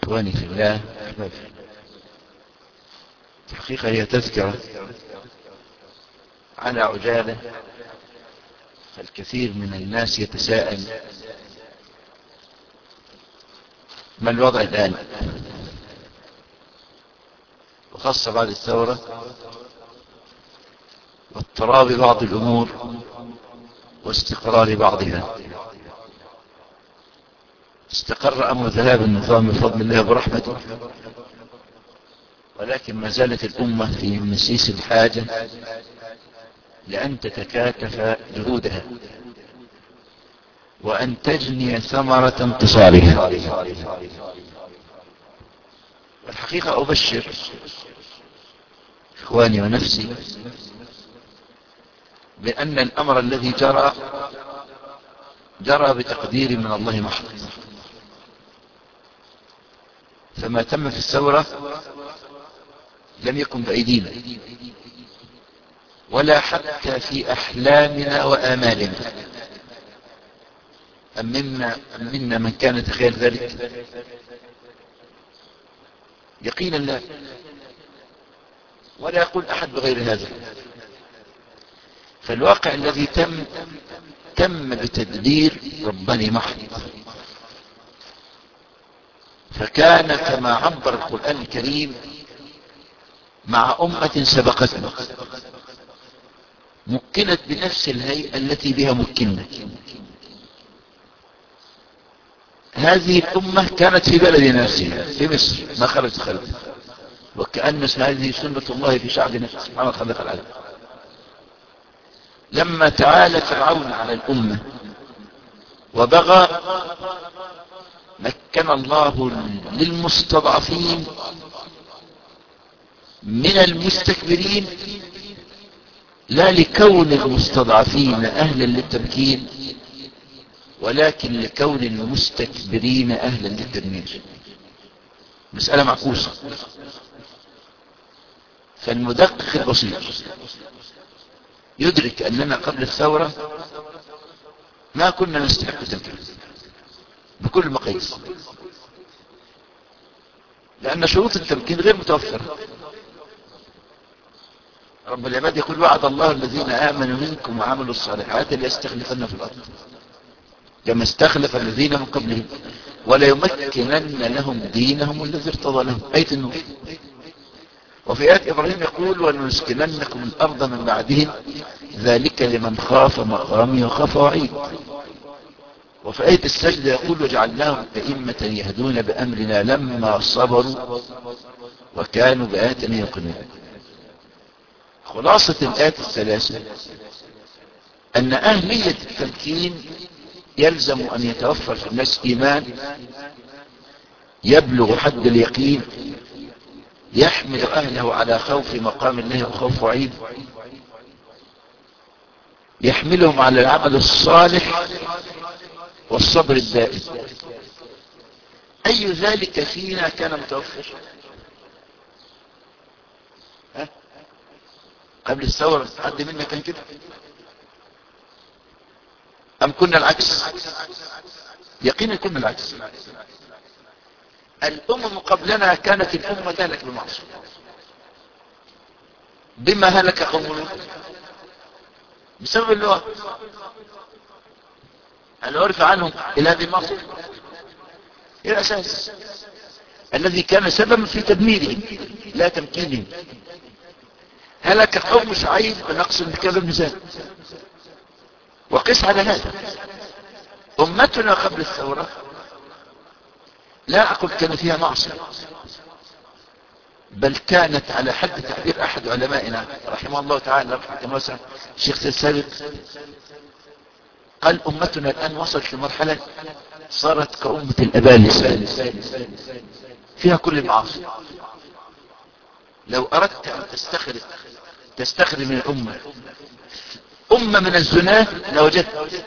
إخواني في الله الحقيقة هي تذكرة على عجالة الكثير من الناس يتساءل ما الوضع الآن وخاصة بعد الثورة واضطراب بعض الأمور واستقرار بعضها استقر أمر ذهاب النظام بفضل الله برحمته ولكن ما زالت الأمة في مسيس الحاجة لأن تتكاتف جهودها وأن تجني ثمرة انتصارها والحقيقة أبشر إخواني ونفسي بأن الأمر الذي جرى جرى بتقدير من الله محض فما تم في الثورة لم يكن بأيدينا ولا حتى في أحلامنا وآمالنا أم منا, أم منا من كان يتخيل ذلك يقينا لا ولا يقول أحد بغير هذا فالواقع الذي تم تم بتدبير رباني محض فكان كما عبر القرآن الكريم مع أمة سبقتنا مكنت بنفس الهيئة التي بها مكنا هذه الأمة كانت في بلد نفسها في مصر ما خرجت خلفها وكأن هذه سنة الله في شعبنا سبحانه خلق العالم لما تعالى فرعون على الأمة وبغى مكن الله للمستضعفين من المستكبرين لا لكون المستضعفين أهلا للتمكين ولكن لكون المستكبرين أهلا للتدمير مسألة معكوسة فالمدقق البسيط يدرك أننا قبل الثورة ما كنا نستحق التمكين بكل مقاييس لأن شروط التمكين غير متوفرة رب العباد يقول وعد الله الذين آمنوا منكم وعملوا الصالحات ليستخلفن في الأرض كما استخلف الذين من قبلهم ولا يمكنن لهم دينهم الذي ارتضى لهم آية النور وفي آية إبراهيم يقول ولنسكننكم الأرض من بعدهم ذلك لمن خاف مقامي وخاف وعيد وفي آية السجدة يقول وجعلناهم أئمة يهدون بأمرنا لما صبروا وكانوا بآياتنا يقنون خلاصة الآيات الثلاثة أن أهمية التمكين يلزم أن يتوفر في الناس إيمان يبلغ حد اليقين يحمل أهله على خوف مقام الله وخوف وعيد يحملهم على العمل الصالح والصبر الدائم أي ذلك فينا كان متوفر ها؟ قبل الثورة حد منا كان كده أم كنا العكس يقينا كنا العكس الأمم قبلنا كانت الأمة تهلك بمعصية بما هلك قوم لوط بسبب اللغة هل عرف عنهم إلى هذه المعصية إيه الأساس الذي كان سببا في تدميرهم لا تمكينهم هلك قوم شعيب بنقص بكذا الميزان وقس على هذا أمتنا قبل الثورة لا أقول كان فيها معصية بل كانت على حد تعبير أحد علمائنا رحمه الله تعالى رحمه واسعة الشيخ السابق قال أمتنا الآن وصلت لمرحلة صارت كأمة الأبالسة فيها كل المعاصي لو أردت أن تستخرج تستخرج من الأمة أمة من الزناة لوجدت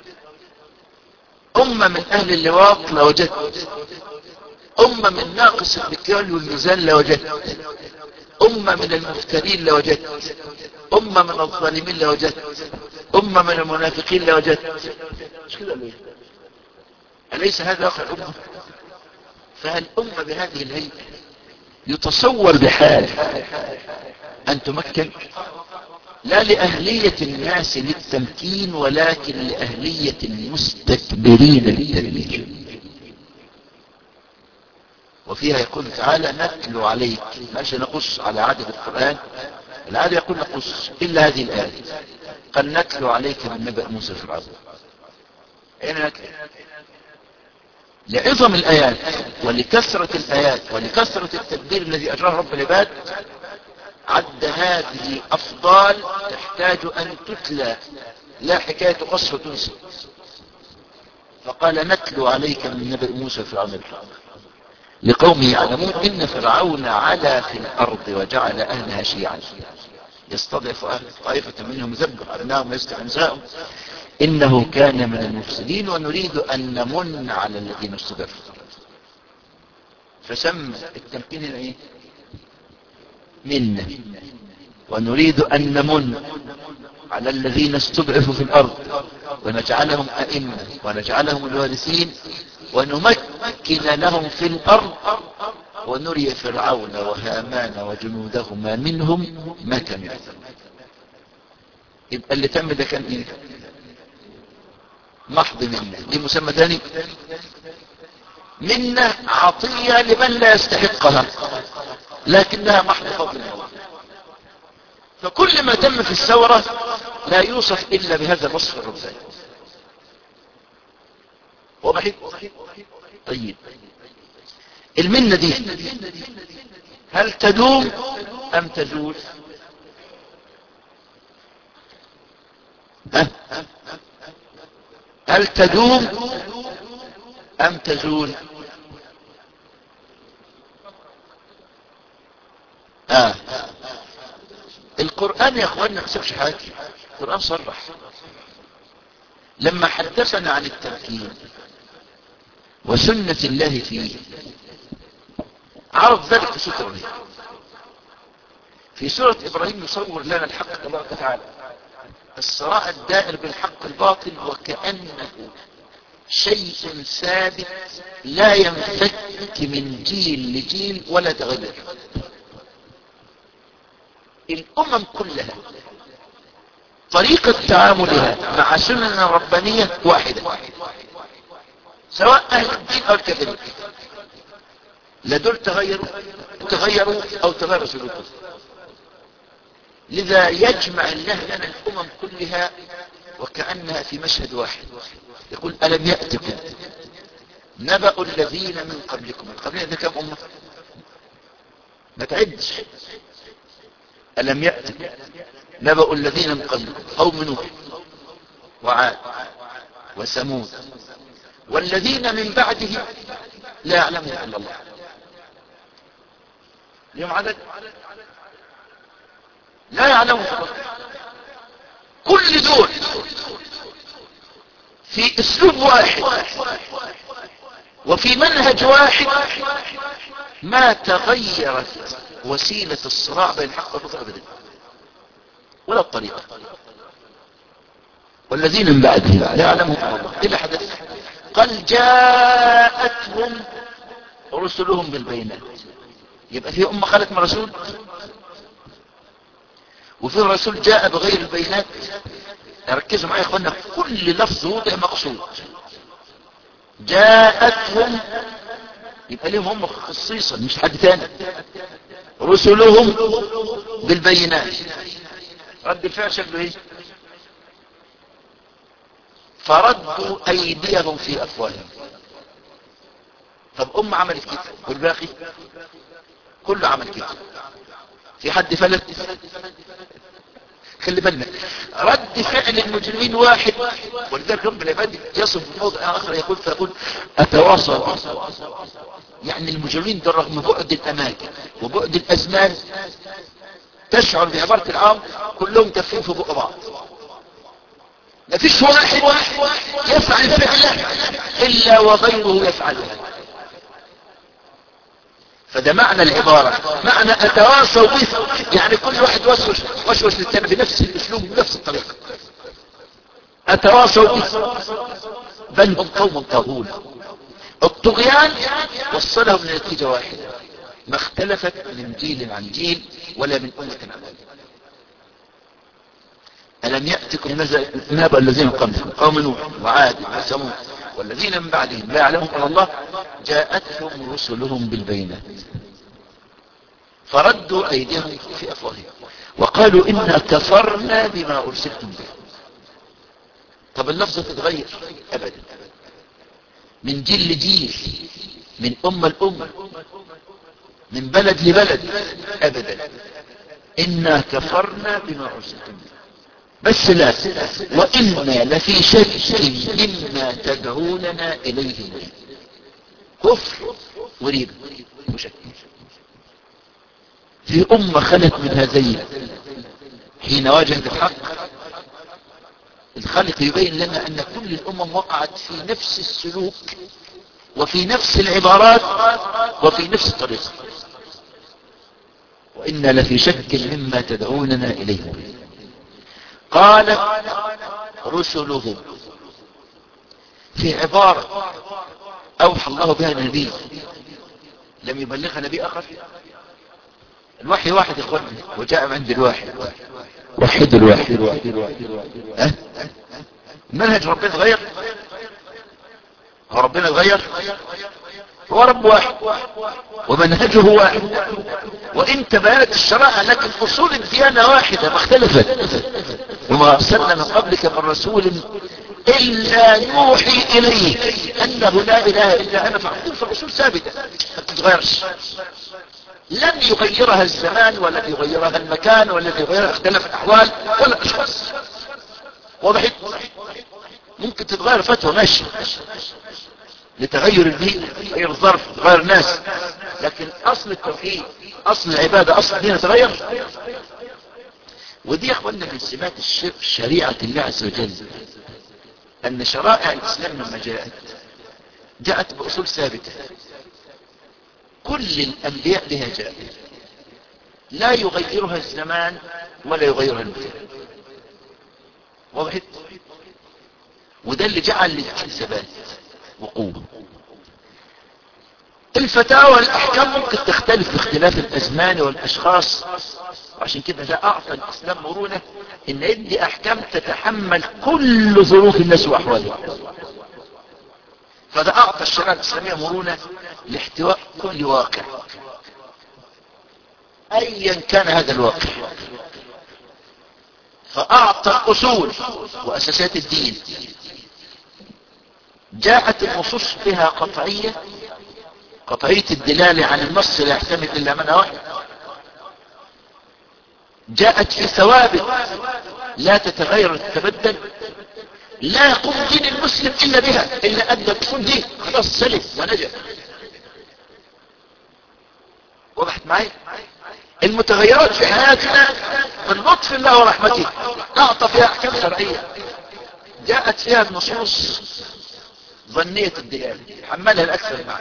أمة من أهل اللواط لوجدت أمة من ناقص المكيال والميزان لوجدت أمة من المفترين لوجدت أمة من الظالمين لوجدت أمة من المنافقين لوجدت مش كده ليه أليس هذا واقع الأمة فالأمة بهذه الهيئة يتصور بحال أن تمكن لا لأهلية الناس للتمكين ولكن لأهلية المستكبرين للتدمير وفيها يقول تعالى نتلو عليك ماشي نقص على عادة القرآن العادة يقول نقص إلا هذه الآية قال نتلو عليك من نبأ موسى في العظم أين نتلو لعظم الآيات ولكثرة الآيات ولكثرة التدبير الذي أجراه رب العباد عد هذه أفضال تحتاج أن تتلى لا حكاية قصر تنسى فقال نتلو عليك من نبأ موسى في العظم لقوم يعلمون إن فرعون علا في الأرض وجعل أهلها شيعا يستضعف أهل طائفة منهم ذبح أبنائهم ويستحي نساءهم إنه كان من المفسدين ونريد أن نمن على الذين استضعفوا فسمى التمكين هنا إيه منا ونريد أن نمن على الذين استضعفوا في الأرض ونجعلهم أئمة ونجعلهم الوارثين ونمكن لهم في الأرض ونري فرعون وهامان وجنودهما منهم ما كانوا يعلمون يبقى اللي تم ده كان ايه محض منه دي مسمى ثاني منة عطية لمن لا يستحقها لكنها محض فضل الله فكل ما تم في الثورة لا يوصف إلا بهذا الوصف الرباني واضح طيب المنة دي هل تدوم أم تزول أه؟ هل تدوم أم تزول آه. القرآن يا اخوان ما يحسبش حاجة القرآن صرح لما حدثنا عن التمكين وسنة الله فيه عرض ذلك في سورة إبراهيم في سورة إبراهيم يصور لنا الحق تبارك وتعالى الصراع الدائر بالحق الباطل وكأنه شيء ثابت لا ينفك من جيل لجيل ولا تغير الأمم كلها طريقة تعاملها مع سنن ربانية واحدة سواء أهل الدين أو الكافرين لا دول تغيروا تغيروا أو تغيروا سلوكهم لذا يجمع الله لنا الأمم كلها وكأنها في مشهد واحد يقول ألم يأتكم نبأ الذين من قبلكم من قبلنا ده كم أمة ما تعدش ألم يأتكم نبأ الذين من قبلكم قوم نوح وعاد وثمود والذين من بعده لا يعلمون إلا الله اليوم عدد لا يعلمون كل دول في اسلوب واحد وفي منهج واحد ما تغيرت وسيلة الصراع بين الحق والباطل ابدا ولا الطريقة والذين من بعدهم لا يعلمهم ايه اللي حدث قال جاءتهم رسلهم بالبينات يبقى في أمة خلت من رسول وفي رسول جاء بغير البينات ركزوا معايا يا اخوانا كل لفظ وضع مقصود جاءتهم يبقى لهم هم خصيصا مش حد تاني رسلهم بالبينات رد الفعل شكله ايه فردوا ايديهم في افواههم طب ام عملت كده والباقي كله عمل كده في حد فلت خلي بالنا رد فعل المجرمين واحد ولذلك رب العباد يصف في موضع اخر يقول فيقول اتواصل يعني المجرمين ده رغم بعد الاماكن وبعد الازمان تشعر بعبارة العام كلهم تفين في بق بعض ما فيش واحد يفعل فعله الا وغيره يفعلها فده معنى العبارة معنى اتواصوا به يعني كل واحد وسوس وسوس للتاني بنفس الاسلوب بنفس الطريقة اتواصوا به بل هم قوم طاغون الطغيان وصلهم لنتيجة واحدة ما اختلفت من جيل عن جيل ولا من أمة عن أمة ألم يأتكم نبأ الذين قبلكم قوم نوح وعاد وثمود والذين من بعدهم لا يعلمهم الا الله جاءتهم رسلهم بالبينات فردوا أيديهم في أفواههم وقالوا إنا كفرنا بما أرسلتم به طب اللفظة تتغير أبدا من جيل لجيل من أمة لأمة من بلد لبلد أبدا إنا كفرنا بما أرسلتم به بس لا وإنا لفي شك مما تدعوننا إليه مريب كفر وريب وشك في أمة خلت من هذين حين واجهت الحق الخالق يبين لنا أن كل الأمم وقعت في نفس السلوك وفي نفس العبارات وفي نفس الطريقة وإنا لفي شك مما تدعوننا إليه قالت رسلهم في عبارة أوحى الله بها النبي لم يبلغها نبي آخر الوحي واحد يا اخواني وجاء عند الواحد وحد الواحد أه؟ منهج ربنا تغير هو ربنا تغير هو رب واحد ومنهجه واحد وإن تبينت الشرائع لكن أصول الديانة واحدة ما اختلفت وما أرسلنا من قبلك من رسول إلا يوحي إليه أنه لا إله إلا أنا فعبدون فالرسول ثابتة ما تتغيرش لن يغيرها الزمان ولن يغيرها المكان ولن يغيرها اختلاف الأحوال ولا الأشخاص وضحت ممكن تتغير فتوى ماشي لتغير البيئة تغير الظرف تغير الناس لكن أصل التوحيد أصل العبادة أصل الدين يتغير ودي يا اخوانا من سمات شريعة الله عز وجل أن شرائع الإسلام لما جاءت جاءت بأصول ثابتة كل الأنبياء لها جاء لا يغيرها الزمان ولا يغيرها المكان واضح وده اللي جعل للدين ثبات وقوة الفتاوى الأحكام ممكن تختلف باختلاف الأزمان والأشخاص وعشان كده ده أعطى الإسلام مرونة إن يدي أحكام تتحمل كل ظروف الناس وأحوالها فده أعطى الشريعة الإسلامية مرونة لاحتواء كل واقع أيا كان هذا الواقع فأعطى أصول وأساسات الدين جاءت النصوص فيها قطعية قطعية الدلالة عن النص لا يحتمل إلا منها واحد جاءت في ثوابت لا تتغير تتبدل لا يقوم دين المسلم إلا بها إلا أدى تكون دين خلاص سلم ونجا وضحت معي المتغيرات في حياتنا من لطف الله ورحمته أعطى فيها أحكام شرعية جاءت فيها النصوص ظنية الدلالة حملها الأكثر معنى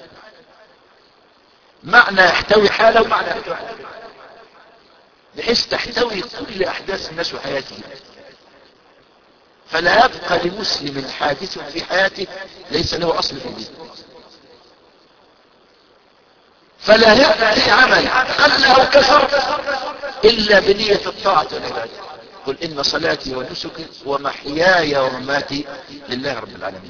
معنى يحتوي حالة ومعنى يحتوي حالة بحيث تحتوي كل أحداث الناس وحياتهم فلا يبقى لمسلم حادث في حياته ليس له أصل في الدين فلا يأتي عمل قل أو كثر إلا بنية الطاعة والعبادة قل إن صلاتي ونسكي ومحياي ومماتي لله رب العالمين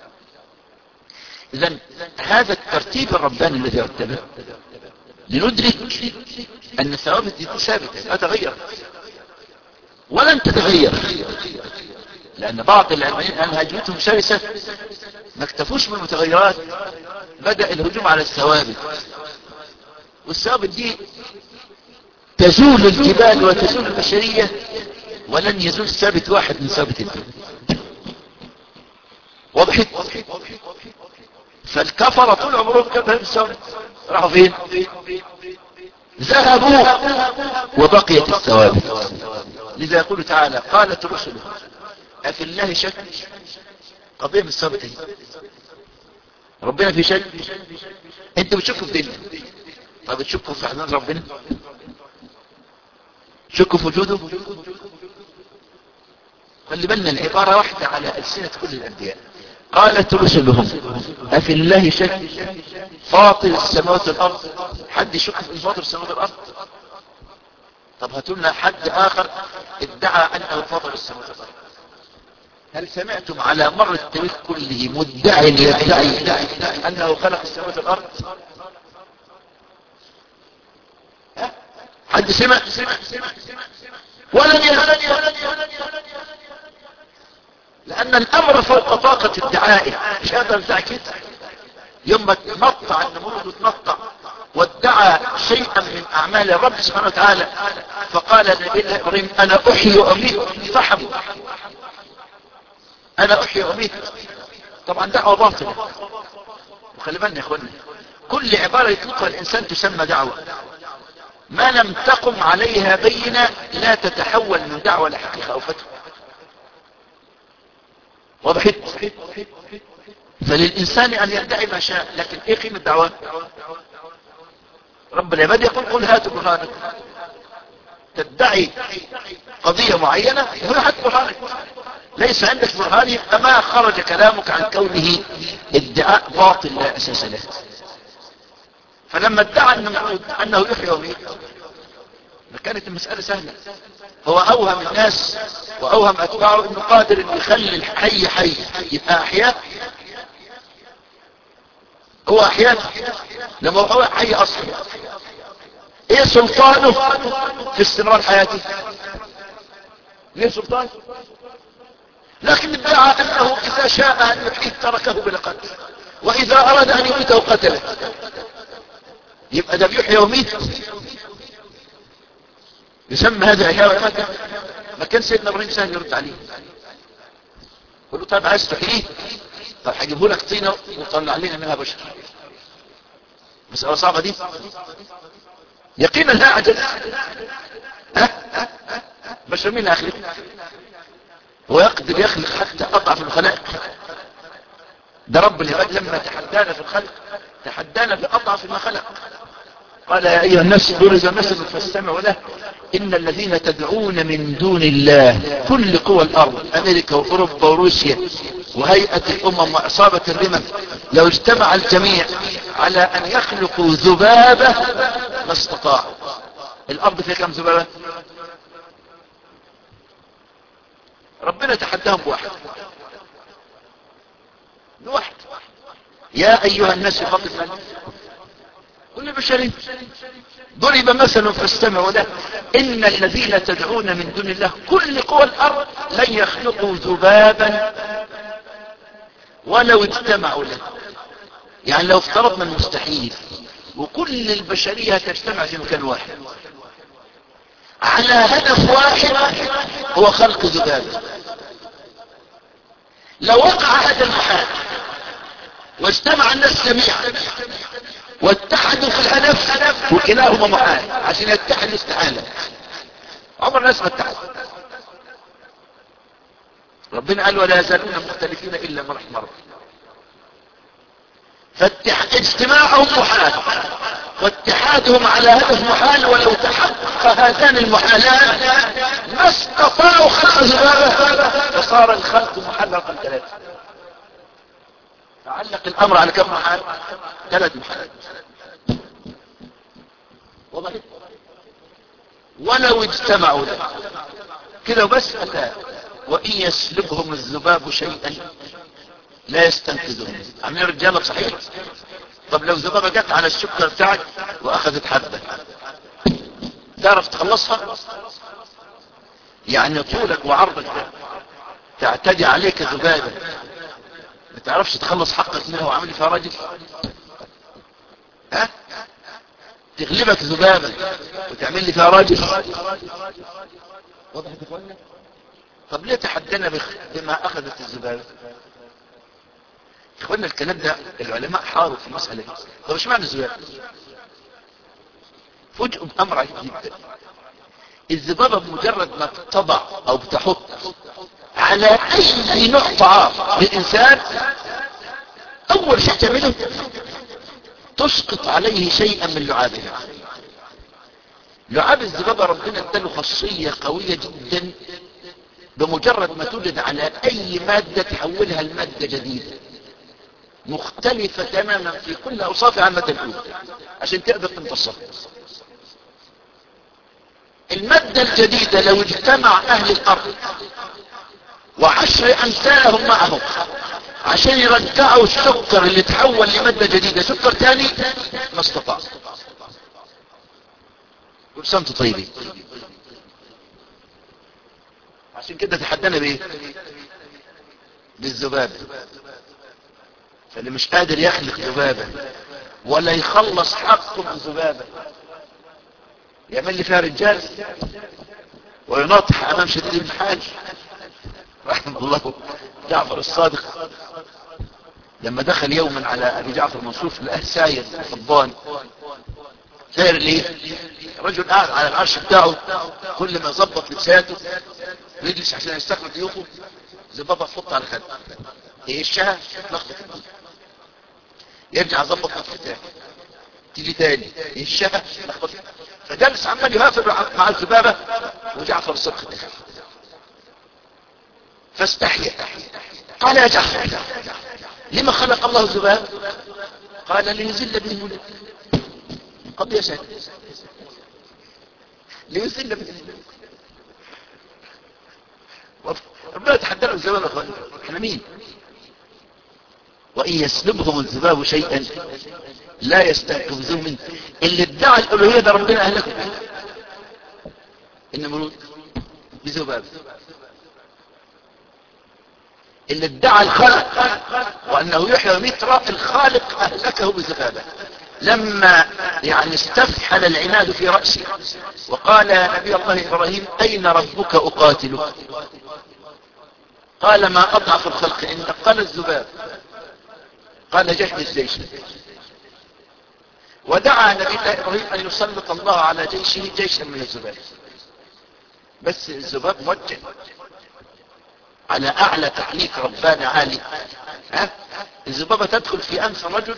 إذا هذا الترتيب الرباني الذي رتبه لندرك أن الثوابت دي ثابتة لا تغير ولن تتغير لأن بعض العلمانيين أن هجمتهم شرسة ما اكتفوش من المتغيرات بدأ الهجوم على الثوابت والثوابت دي تزول الجبال وتزول البشرية ولن يزول ثابت واحد من ثابت الدين وضحت فالكفرة طول عمرهم كفر الثوابت راحوا فين ذهبوا وبقيت الثوابت لذا يقول تعالى قالت رسله أفي الله شك قضية من الثابت هي ربنا في شك انت بتشكوا في ديننا طب بتشكوا في حنان ربنا شكوا في وجوده خلي بالنا العبارة واحدة على ألسنة كل الأنبياء قالت رسلهم أفي الله شك فاطر السماوات والأرض حد يشك في فاطر السماوات والأرض طب هاتوا لنا حد آخر ادعى أنه فاطر السماوات والأرض هل سمعتم على مر التاريخ كله مدعي يدعي أنه خلق السماوات والأرض حد سمع ولن يهدي لأن الأمر فوق طاقة الدعائي مش هذا التأكيد يوم ما تنطع النمرود وتنطع وادعى شيئا من أعمال الرب سبحانه وتعالى فقال نبي الله إبراهيم أنا أحيي وأميت فحم أنا أحيي وأميت طبعا دعوة باطلة وخلي بالنا يا اخوانا كل عبارة يطلقها الإنسان تسمى دعوة ما لم تقم عليها بينة لا تتحول من دعوة لحقيقة أو فتوى وضحت فللإنسان أن يدعي ما شاء لكن إيه قيمة الدعوة رب العباد يقول قل هاتوا برهانكم تدعي قضية معينة هنا هات برهانك ليس عندك برهان يبقى ما خرج كلامك عن كونه ادعاء باطل لا أساس له فلما ادعى أنه, أنه يحيي ويميت كانت المسألة سهلة هو أوهم الناس وأوهم أتباعه أنه قادر أن يخلي الحي حي يبقى أحياء هو أحياء لما هو حي أصلا إيه سلطانه في استمرار حياته ليه سلطان لكن ادعى أنه إذا شاء أن يحيي تركه بلا قتل وإذا أراد أن يميته قتله يبقى ده بيحيي ويميت يسمى هذا إحياء وإماتة ما كان سيدنا إبراهيم سهل يرد عليه يقول له طيب عايز تحييه طب هجيبه لك طينة وطلع لنا منها بشر مسألة صعبة دي يقينا لا عجز بشر مين أخلق هو يقدر يخلق حتى أضعف الخلائق ده رب العباد لما تحدانا في الخلق تحدانا بأضعف ما خلق قال يا أيها الناس ضرب مثل فاستمعوا له إن الذين تدعون من دون الله كل قوى الأرض أمريكا وأوروبا وروسيا وهيئة الأمم وعصابة الرمم لو اجتمع الجميع على أن يخلقوا ذبابة ما استطاعوا الأرض فيها كم ذبابة ربنا تحداهم بواحد بواحد يا أيها الناس فقط من كل بشري ضرب مثل فاستمعوا له إن الذين تدعون من دون الله كل قوى الأرض لن يخلقوا ذبابا ولو اجتمعوا له يعني لو افترضنا المستحيل وكل البشرية تجتمع في مكان واحد على هدف واحد هو خلق ذبابة لو وقع هذا المحال واجتمع الناس جميعا واتحدوا في الهدف وكلاهما محال عشان يتحدوا استحالة عمر الناس ما اتحدوا ربنا قال ولا يزالون مختلفين الا من رحم ربك فاجتماعهم محال واتحادهم على هدف محال ولو تحقق هذان المحالان ما استطاعوا خلق ذبابه فصار الخلق محلقا ثلاثة تعلق الامر على كم محال ثلاث محالات وضحت ولو اجتمعوا له كده وبس أتى وإن يسلبهم الذباب شيئا لا يستنقذون عاملين رجالة صحيح طب لو ذبابة جت على الشكر بتاعك وأخذت حبة تعرف تخلصها يعني طولك وعرضك ده تعتدي عليك ذبابة ما تعرفش تخلص حقك منها وعامل فيها راجل ها تغلبك ذبابة وتعمل لي فيها راجل واضح يا اخوانا طب ليه تحدنا بخ... بما اخذت الذبابة اخوانا الكلام ده العلماء حاروا في المسألة دي طب ايش معنى الذبابة فجأة بأمر عجيب جدا الذبابة بمجرد ما تضع او بتحط على اي نوع طعام للانسان اول شيء تعمله تسقط عليه شيئا من لعابها لعاب الذبابة ربنا اداله خاصية قوية جدا بمجرد ما توجد على اي مادة تحولها لمادة جديدة مختلفة تماما في كل اوصافها عن المادة الاولى عشان تقدر تمتصها المادة الجديدة لو اجتمع اهل الارض وعشر امثالهم معهم عشان يرجعوا السكر اللي تحول لمادة جديدة سكر تاني ما استطاع كل سنة طيبين عشان كده تحدانا بايه بالذبابة فاللي مش قادر يخلق ذبابة ولا يخلص حقه من ذبابة يعمل لي فيها رجال ويناطح امام شديد الحاج رحمه الله جعفر الصادق لما دخل يوما على ابي جعفر المنصور لقاه ساير حضان ساير ليه رجل قاعد على العرش بتاعه كل ما يظبط لبساته ويجلس عشان يستقبل ضيوفه زبابه تحط على خده ايه الشهر تلخبط يرجع يظبط نفسه تيجي تاني ايه الشهر تلخبط فجلس عمال يهافر مع الذبابه وجعفر الصدق دخل فاستحيا قال يا جعفر لما خلق الله الذباب قال ليذل به الملك قد يسأل ليذل به الملك ربنا يتحدث الذباب يا اخوان احنا مين وان يسلبهم الذباب شيئا لا يستنقذون منه اللي ادعى الالوهيه ده ربنا اهلكه النمرود بذباب اللي ادعى الخلق وانه يحيى ويميت الخالق اهلكه بذبابه لما يعني استفحل العناد في رأسه وقال يا نبي الله إبراهيم أين ربك أقاتلك قال ما أضعف الخلق عندك قال الذباب قال جهد الجيش ودعا نبي الله إبراهيم أن يسلط الله على جيشه جيشا من الذباب بس الذباب موجه على أعلى تحليك رباني عالي ها الذبابة تدخل في أنف الرجل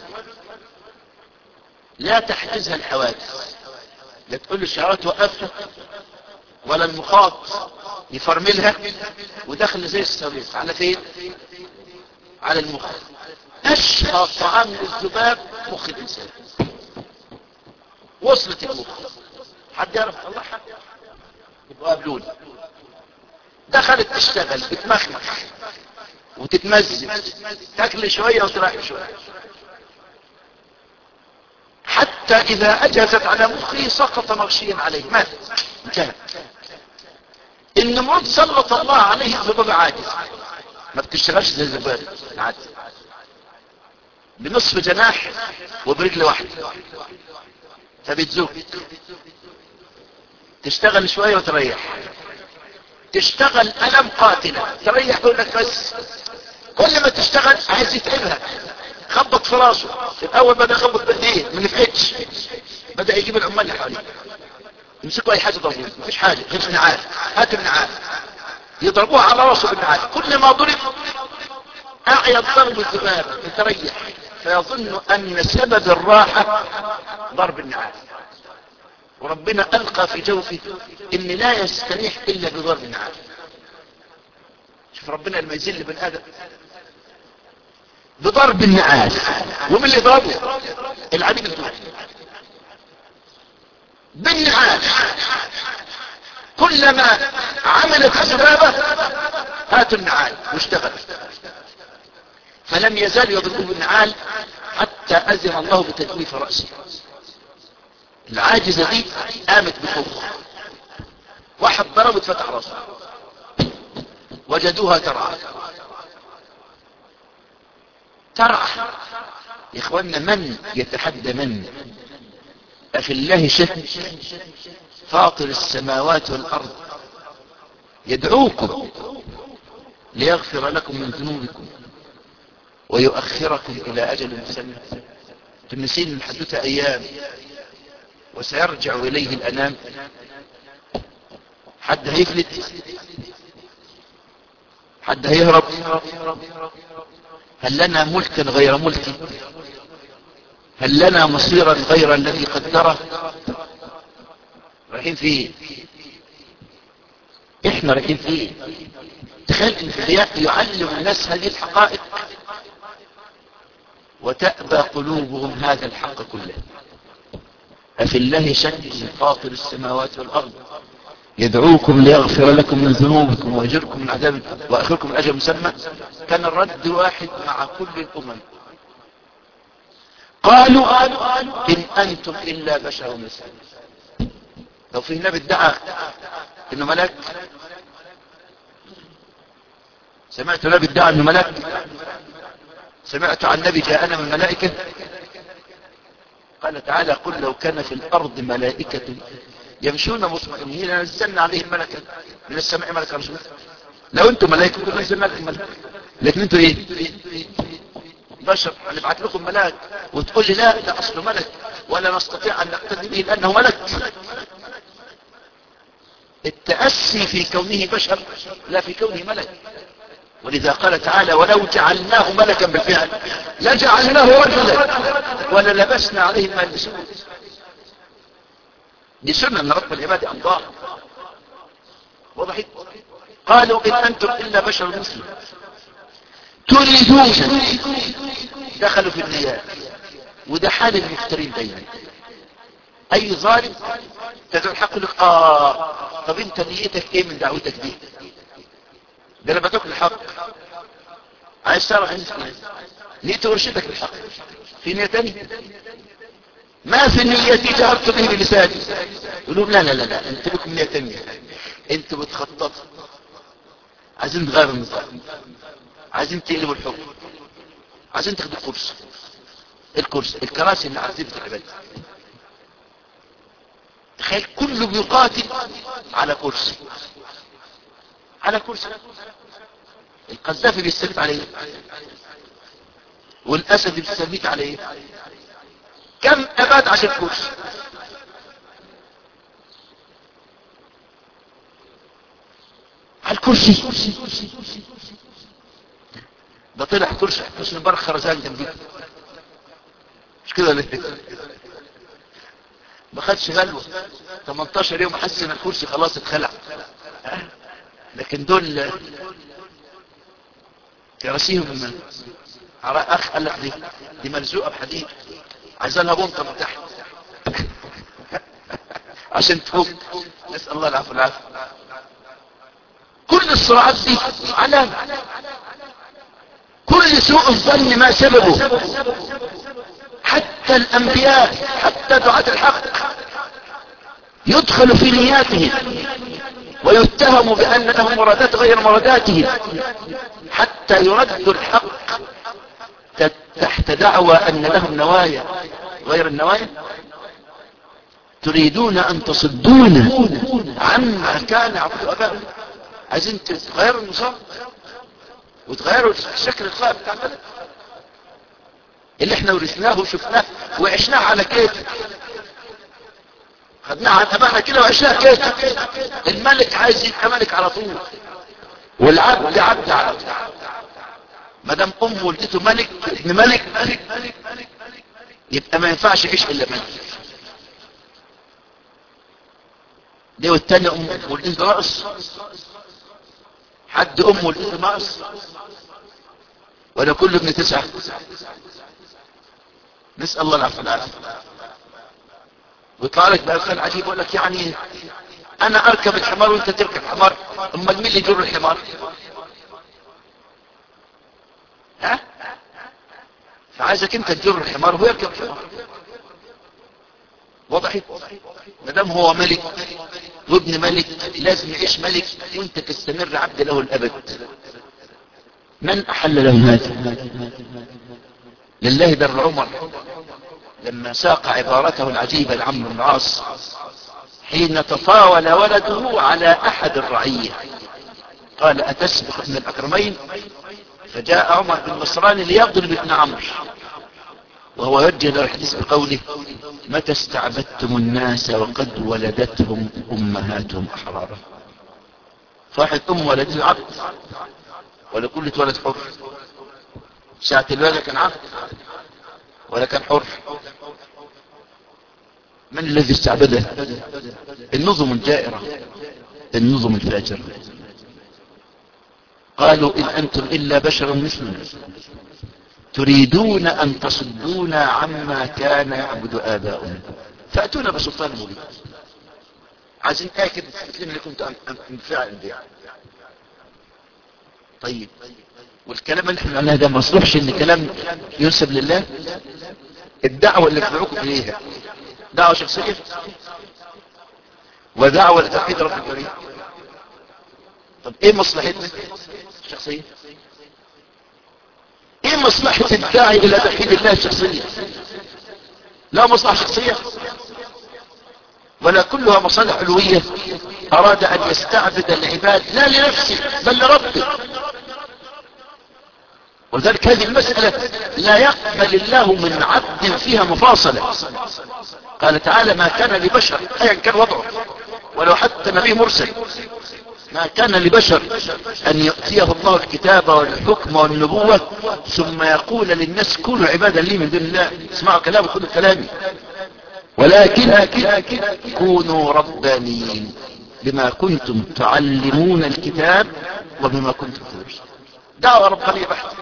لا تحجزها الحوادث لا تقول له الشعارات وقفها ولا المخاط يفرملها ودخل زي الصويص على فين على المخ اشهى طعام للذباب مخ الانسان وصلت المخ حد يعرف الله حد يبقوا قابلوني دخلت تشتغل بتمخمخ وتتمزج تاكل شوية وتريح شوية حتى اذا اجازت على مخه سقط مغشيا عليه مات انتهى النمرود سلط الله عليه ذباب عاجز ما بتشتغلش زي الذباب عاجز بنصف جناح وبرجل واحده فبتزوج تشتغل شوية وتريح تشتغل ألم قاتلة تريح يقول لك بس كل ما تشتغل عايز يتعبها خبط في راسه الاول بدا يخبط بايديه ما نفعتش بدا يجيب العمال اللي حواليه يمسكوا اي حاجه ضربوه مفيش حاجه غير النعال هات النعال يضربوها على راسه بالنعال كل ما ضرب اعيا الضرب الذباب يتريح فيظن ان سبب الراحه ضرب النعال وربنا القى في جوفه ان لا يستريح الا بضرب النعال شوف ربنا لما يذل بن ادم بضرب النعال ومن اللي ضربه العبيد بتوعه بالنعال كلما عملت الذبابة هاتوا النعال واشتغل فلم يزال يضربه بالنعال حتى أذن الله بتجويف رأسه العاجزة دي قامت بقوة واحد ضرب اتفتح راسه وجدوها ترعى ترعى يا اخوانا من يتحدى من أفي الله شك فاطر السماوات والأرض يدعوكم ليغفر لكم من ذنوبكم ويؤخركم إلى أجل مسمى تنسين الحدوث أيام وسيرجع إليه الأنام حد هيفلت حد هيهرب هل لنا ملكا غير ملكي هل لنا مصيرا غير الذي قدره رايحين فيه احنا رايحين فيه تخيل ان الرياء يعلم الناس هذه الحقائق وتأبى قلوبهم هذا الحق كله أفي الله شك فاطر السماوات والأرض يدعوكم ليغفر لكم من ذنوبكم ويجركم من عذاب وآخركم من أجل مسمى كان الرد واحد مع كل الأمم قالوا إن أنتم إلا بشر مثل لو في نبي ادعى إنه ملك سمعت نبي ادعى إنه ملك سمعت عن نبي جاءنا من الملائكة قال تعالى قل لو كان في الأرض ملائكة يمشون مطمئنين نزلنا عليهم ملكا من السماء ملكا رسول لو انتم ملائكة كنتم نزلنا عليهم ملكا لكن انتم ايه بشر نبعت لكم ملاك وتقول لي لا ده اصله ملك ولا نستطيع ان نقتدي به لانه ملك التأسي في كونه بشر لا في كونه ملك ولذا قال تعالى ولو جعلناه ملكا بالفعل لجعلناه رجلا وللبسنا عليهم ما يلبسون دي سنة من رب العباد أمضاء وضحت قالوا إن أنتم إلا بشر مسلم تريدون دخلوا في النيات وده حال المفترين دايما أي ظالم تدعو الحق لك آه طب أنت نيتك إيه من دعوتك دي ده لما تاكل الحق عايز تعرف انت نيته ارشدك الحق في نية تانية ما في نيتي جهرت به بلساني يقولون لا لا لا لا انت لكم نية تانية انت بتخططوا عايزين تغير النظام عايزين تقلبوا الحكم عايزين تاخدوا الكرسي الكرسي الكراسي اللي عزيزة العباد تخيل كله بيقاتل على كرسي على كرسي القذافي بيستميت عليه والاسد بيستميت عليه كم اباد عشان كرسي على الكرسي ده طلع كرسي كرسي مبارك خرزان جنبيه مش كده ليه ما خدش غلوه 18 يوم حس ان الكرسي خلاص اتخلع لكن دول كراسيهم من اخ قال لك دي دي ملزوقه بحديد عايزة لها بنطه من تحت عشان تفوق نسال الله العفو والعافيه كل الصراعات دي علامه كل سوء الظن ما سببه حتى الانبياء حتى دعاة الحق يدخل في نياتهم ويتهم بأن لهم مرادات غير مراداته حتى يرد الحق تحت دعوى أن لهم نوايا غير النوايا تريدون أن تصدون عما كان عبد أباء عايزين تغيروا النظام وتغيروا الشكل الخائف بتاع البلد اللي احنا ورثناه وشفناه وعشناه على كيف خدناها عن أمانة كده وعشناها كده الملك عايز يبقى ملك على طول والعبد عبد على طول ما دام أم ولدته ملك ابن ملك يبقى ما ينفعش يعيش إلا ملك ليه والتاني أم ولدته ناقص حد أم ولدته ناقص ولا كل ابن تسعة نسأل الله العفو والعافية ويطلع لك بألخان عجيب يقول لك يعني انا اركب الحمار وانت تركب حمار امال مين اللي يجر الحمار ها فعايزك انت تجر الحمار وهو يركب الحمار وضحت ما دام هو ملك وابن ملك لازم يعيش ملك وانت تستمر عبد له الابد من احل له هذا لله در عمر لما ساق عبارته العجيبة لعمرو بن العاص حين تطاول ولده على احد الرعية قال اتسبق ابن الاكرمين فجاء عمر بن نصران ليضرب ابن عمرو وهو يوجه له الحديث بقوله متى استعبدتم الناس وقد ولدتهم امهاتهم احرارا فواحد ام ولدته عبد ولا كل اتولد حر ساعة الولادة كان عبد ولا كان حر من الذي استعبده النظم الجائرة النظم الفاجرة قالوا إن أنتم إلا بشر مثلنا تريدون أن تصدونا عما كان يعبد آباؤنا فأتونا بسلطان مبين عايزين آية كده تثبت لنا اللي كنت فعلا دي طيب والكلام اللي احنا قلناه ده ما يصلحش ان كلام ينسب لله الدعوة اللي تدعوكم اليها دعوة شخصية ودعوة لتوحيد رب الكريم طب ايه مصلحتنا الشخصية ايه مصلحة الداعي الى توحيد الله الشخصية لا مصلحة شخصية ولا كلها مصالح علوية اراد ان يستعبد العباد لا لنفسه بل لربه ولذلك هذه المسألة لا يقبل الله من عبد فيها مفاصلة قال تعالى ما كان لبشر ايا كان وضعه ولو حتى نبي مرسل ما كان لبشر ان يؤتيه الله الكتاب والحكم والنبوة ثم يقول للناس كونوا عبادا لي من دون الله اسمعوا كلامي خذوا كلامي ولكن كونوا ربانيين بما كنتم تعلمون الكتاب وبما كنتم تدرسون دعوة ربانية بحث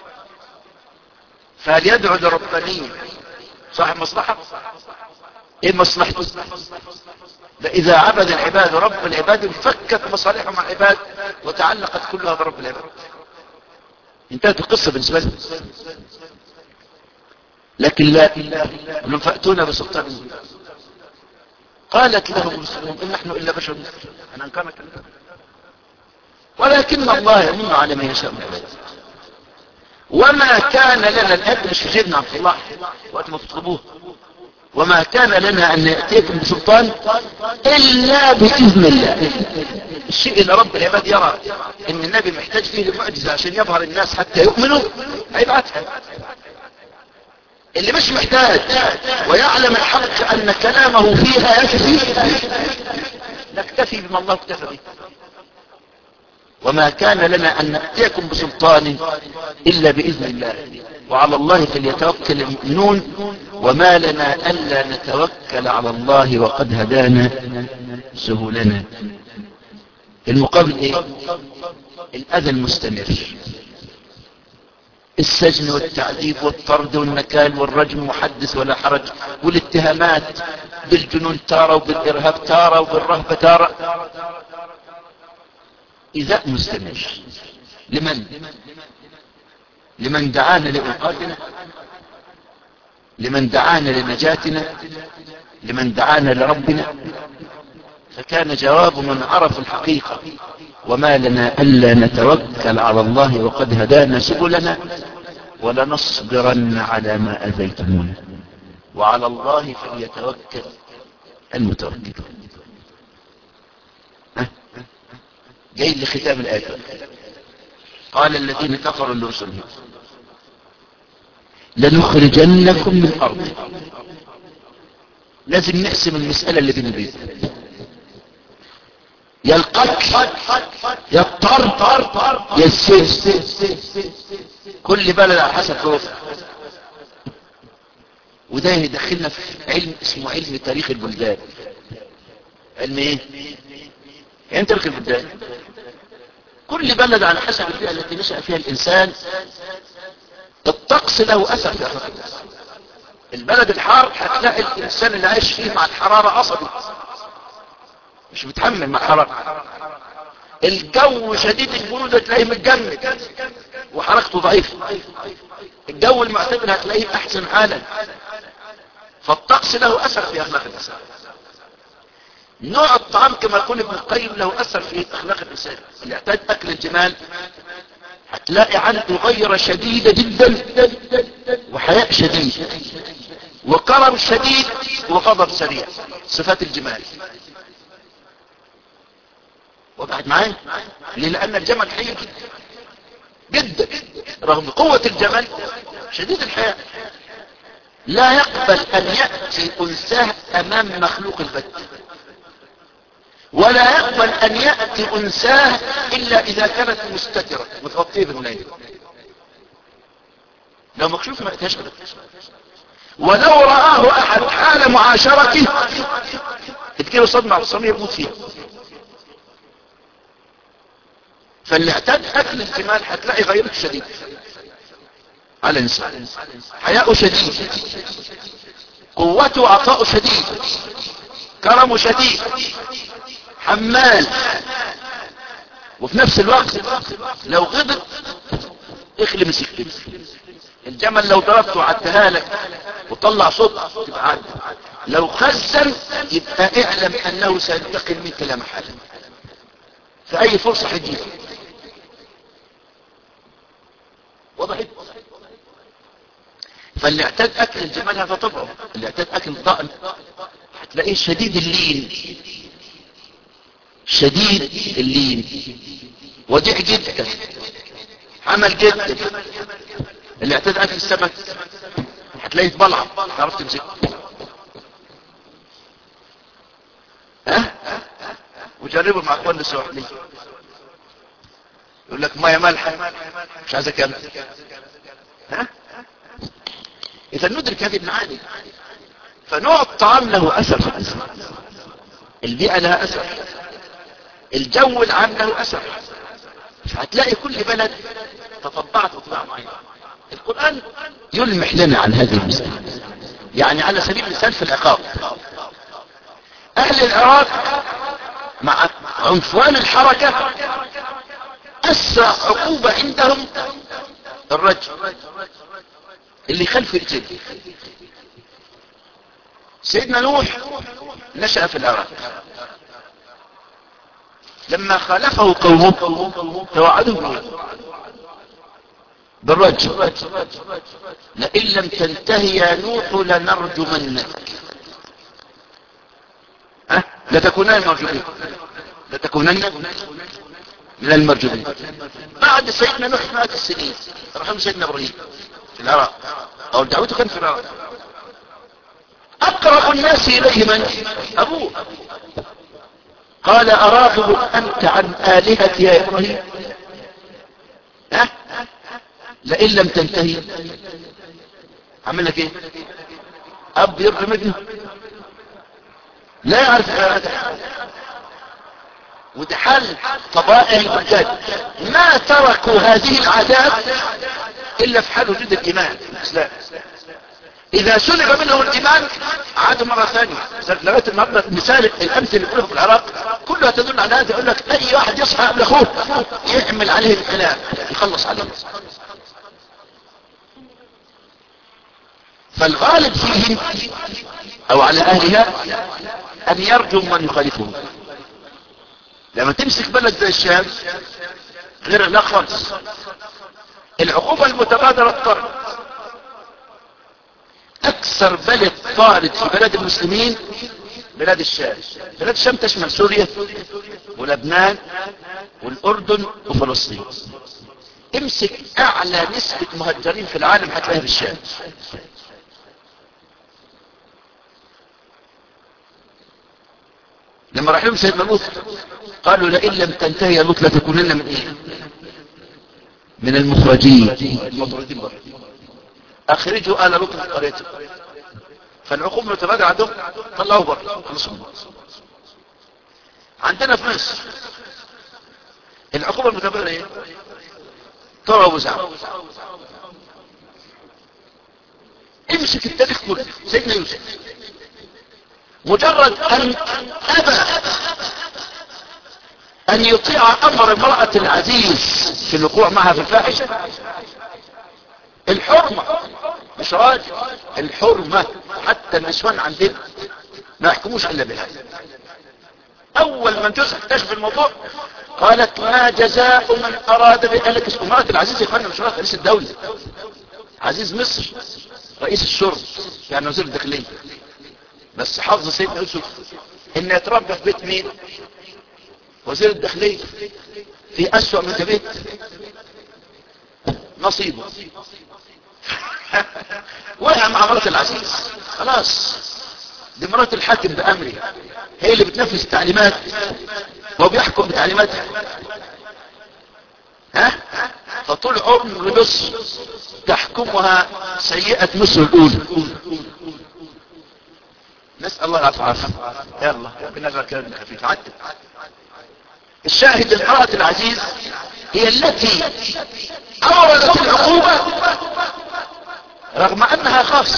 فهل يدعو لربانية صاحب مصلحة ايه مصلحته فاذا عبد العباد رب العباد انفكت مصالحهم مع العباد وتعلقت كلها برب العباد انتهت القصة بالنسبة لهم لكن لا لم فأتونا بسلطان قالت لهم رسلهم ان نحن الا بشر ان انكرنا كلام ولكن الله يمن على من يشاء من عباده وما كان لنا الاب مش في جيبنا عبد الله وقت ما تطلبوه وما كان لنا ان نأتيكم بسلطان الا باذن الله الشيء اللي رب العباد يرى ان النبي محتاج فيه المعجزة عشان يظهر الناس حتى يؤمنوا هيبعتها اللي مش محتاج ويعلم الحق ان كلامه فيها يكفي نكتفي بما الله اكتفى به وما كان لنا ان نأتيكم بسلطان الا باذن الله وعلى الله فليتوكل المؤمنون وما لنا الا نتوكل على الله وقد هدانا سهولنا المقابل ايه الاذى المستمر السجن والتعذيب والطرد والنكال والرجم وحدث ولا حرج والاتهامات بالجنون تارة وبالإرهاب تارة وبالرهبة تارة إذاء مستمر لمن لمن دعانا لإنقاذنا لمن دعانا لنجاتنا لمن دعانا لربنا فكان جواب من عرف الحقيقة وما لنا ألا نتوكل على الله وقد هدانا سبلنا ولنصبرن على ما أذيتمونا وعلى الله فليتوكل المتوكلون جاي لختام الآية قال الذين كفروا لرسلهم لنخرجنكم من أرض لازم نقسم المسألة اللي بين البيت يا القتل يا الطرد يا السجن كل بلد على حسب ظروفها وده يدخلنا في علم اسمه علم تاريخ البلدان علم ايه يعني تاريخ البلدان كل بلد على حسب البيئة التي نشأ فيها الإنسان الطقس له أثر في أخلاق الناس البلد الحار هتلاقي الإنسان اللي عايش فيه مع الحرارة عصبي مش متحمل مع الحرارة الجو شديد البرودة تلاقيه متجمد وحركته ضعيفة الجو المعتدل هتلاقيه أحسن حالا فالطقس له أثر في أخلاق الإنسان نوع الطعام كما يقول ابن القيم له أثر في أخلاق الإنسان اللي اعتاد أكل الجمال هتلاقي عنده غيرة شديدة جدا وحياء شديد وكرم شديد وغضب سريع صفات الجمال وقعد معاه ليه لأن الجمل حي جدا جدا رغم قوة الجمل شديد الحياء لا يقبل أن يأتي أنثاه أمام مخلوق البت ولا يقبل أن يأتي أنثاه إلا إذا كانت مستترة متغطية بالملايين لو مكشوف ما يأتيهاش أبدا ولو رآه احد حال معاشرته تجيله صدمة عصامية يموت فيها فاللي اعتاد اكل الجمال هتلاقي غيره شديد على الانسان حياء شديد قوته عطاء شديد كرمه شديد حمال وفي نفس الوقت لو غضب اخلي مسكتك الجمل لو ضربته وعدتها لك وطلع صوت تبقى عد لو خزن يبقى اعلم انه سينتقل منك لا محاله في اي فرصه هتجيب وضحت فاللي اعتاد اكل الجمال هذا طبعه اللي اعتاد اكل الضأن هتلاقيه شديد اللين شديد اللين وديع جدا عمل جدا اللي اعتاد اكل السمك هتلاقيه بلعب تعرف تمسكه ها وجربوا مع اخواننا السواحليين يقول لك ميه مالحه مش عايز اكمل ها اذا ندرك هذه المعاني فنوع الطعام له اثر في الانسان البيئه لها اثر الجو العام له اثر فهتلاقي كل بلد تطبعت بطباع معينه القران يلمح لنا عن هذه المسألة يعني على سبيل المثال في العقاب اهل العراق مع عنفوان الحركة اسرع عقوبة عندهم الرجل اللي خلف الجن سيدنا نوح نشأ في العراق لما خالفه قومه توعدهم بالرجل لئن لم تنتهي يا نوح لنرجمنك أه؟ لتكونن مرجومين لتكونن من المرجومين بعد سيدنا نوح مئات السنين رحمه سيدنا ابراهيم في العراق او دعوته كان في العراق اقرب الناس اليه من ابوه قال اراغب انت عن الهتي يا ابراهيم ها لئن لم تنتهي عمل لك ايه اب يرغم ابنه لا يعرف هذا وده حل طبائع البلدان ما تركوا هذه العادات الا في حال وجود الايمان في الاسلام اذا سلب منهم الايمان عادوا مرة ثانية لغاية النهاردة مثال الامثل اللي بيقولوا في العراق كلها تدل على هذا يقول لك اي واحد يصحى قبل اخوه يعمل عليه الكلام يخلص عليه فالغالب فيهم او على اهلها ان يرجم من يخالفهم لما تمسك بلد زي الشام غير لا خالص العقوبة المتبادرة الطرد اكثر بلد طارد في بلاد المسلمين بلاد الشام بلاد الشام تشمل سوريا ولبنان والاردن وفلسطين امسك اعلى نسبة مهجرين في العالم هتلاقيها في الشام لما راح لهم سيدنا لوط قالوا لئن لم تنتهي يا لوط لتكونن من ايه من المخرجين المطردين بره اخرجوا ال لوط من قريته فالعقوبة متبادرة عندهم طلعوا بره خلصوا عندنا في مصر العقوبة المتبادرة ايه طلعوا وزعوا امسك التاريخ كله سيدنا يوسف مجرد ان ابى ان يطيع امر امرأة العزيز في الوقوع معها في الفاحشة الحرمة مش راجل الحرمة حتى النسوان عندنا ما يحكموش الا بهذا اول من تكتشف الموضوع قالت ما جزاء من اراد بأهلك امرأة العزيز يا اخوانا مش رئيس الدولة عزيز مصر رئيس الشرطة يعني وزير الداخلية بس حافظ سيدنا يوسف ان يتربى في بيت مين وزير الداخلية في اسوأ من بيت نصيبه وقع مع مرات العزيز خلاص دي مرات الحاكم بأمره هي اللي بتنفذ التعليمات وهو بيحكم بتعليماتها ها فطول عمر مصر تحكمها سيئة مصر الأولى نسأل الله العافية يلا بنرى كلام خفيف عدل الشاهد المرأة العزيز هي التي أوردت العقوبة رغم أنها خاصة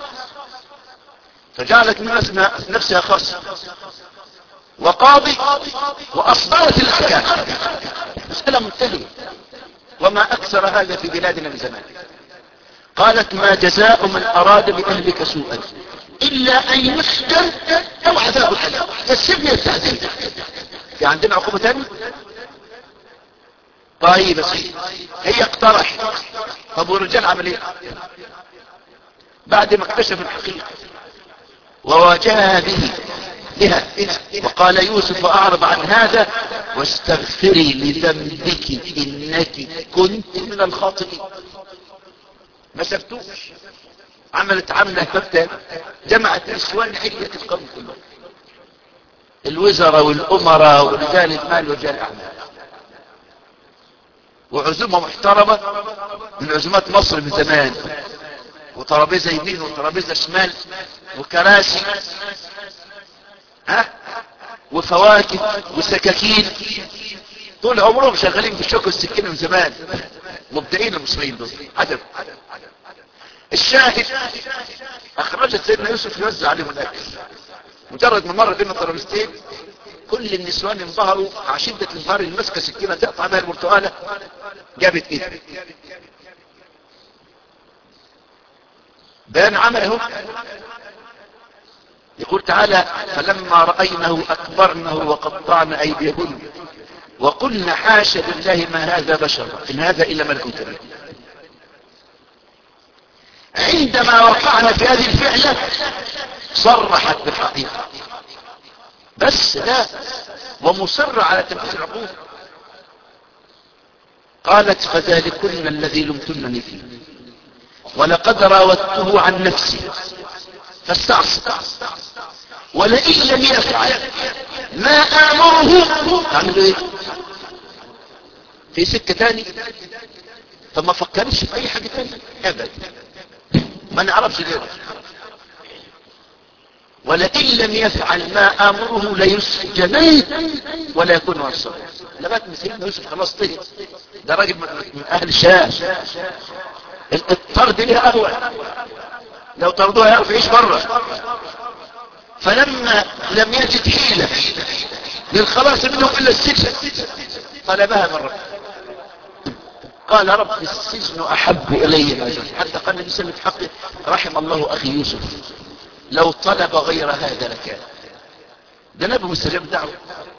فجعلت من نفسها خاصة وقاضي وأصدرت الأحكام مسألة منتهية وما أكثر هذا في بلادنا من زمان قالت ما جزاء من أراد بأهلك سوءا إلا أن يسجن أو عذاب الحياة السجن يستعذب في عندنا عقوبة ثانية طيب يا سيدي هي اقترح طب والرجال عمل ايه بعد ما اكتشف الحقيقة وواجهها به بها وقال يوسف اعرض عن هذا واستغفري لذنبك انك كنت من الخاطئين ما سبتوش عملت عملة كفتة جمعت نسوان حية القوم كلهم الوزراء والامراء ورجال المال ورجال الاعمال وعزومة محترمة من عزومات مصر من زمان وترابيزة يمين وترابيزة شمال وكراسي ها وفواكه وسكاكين طول عمرهم شغالين بالشوك والسكينة من زمان مبدعين المصريين دول عجب الشاهد اخرجت سيدنا يوسف يوزع عليهم الاكل مجرد ما مر بين الترابيزتين كل النسوان انظهروا مع شدة انظهار المسكة سكينة تقطع بها البرتقالة جابت ايه بيان عمله يقول تعالى فلما رأينه أكبرنه وقطعن أيديهن وقلنا حاشا لله ما هذا بشر إن هذا إلا ملك كريم عندما وقعنا في هذه الفعلة صرحت بالحقيقة بس لا ومصر على تنفيذ العقوبة قالت فذلكن الذي لمتنني فيه ولقد راودته عن نفسي فاستعصى ولئن لم يفعل ما امره تعمل ايه في سكة تاني فما فكرش في اي حاجة تانية ابدا ما نعرفش غيره ولئن لم يفعل ما امره ليسجنن ولا يكون من الصالحين لغايه ما سيدنا يوسف خلاص طهر ده راجل من اهل الشام الطرد ليه اهون لو طردوها يعرف يعيش بره فلما لم يجد حيله للخلاص منهم الا السجن طلبها من ربه قال رب السجن احب الي ما حتى قال النبي صلى الله عليه وسلم رحم الله اخي يوسف لو طلب غير هذا لكان ده نبي مستجاب دعوه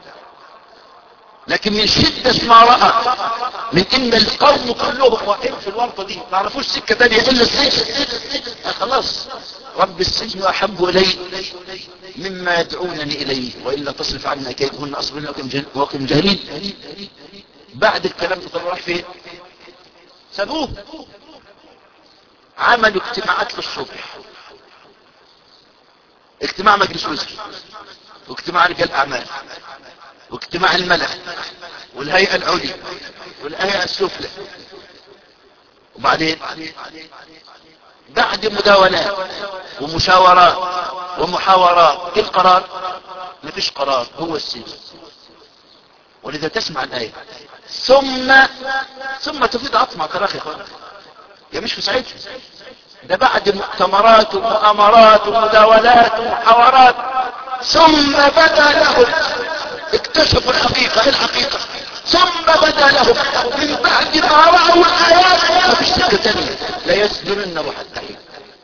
لكن من شدة ما رأى من ان القوم كلهم واقفين في الورطة دي ما عرفوش سكة تانية الا السجن خلاص رب السجن احب الي مما يدعونني اليه والا تصرف عنا كيدهن اصبر وكم جاهلين بعد الكلام ده طب راح فين سابوه عملوا اجتماعات للصبح اجتماع مجلس وزر واجتماع رجال اعمال واجتماع الملأ والهيئة العليا والهيئة السفلى وبعدين بعد مداولات ومشاورات ومحاورات ايه القرار مفيش قرار هو السجن ولذا تسمع الآية ثم ثم تفيد عطمة تراخي اخوان يا مش في سعيد ده بعد مؤتمرات ومؤامرات ومداولات ومحاورات ثم بدا لهم اكتشفوا الحقيقة ايه الحقيقة ثم بدا لهم من بعد ما رأوا الآيات ما فيش سكة تانية لا يسجننه حتى حين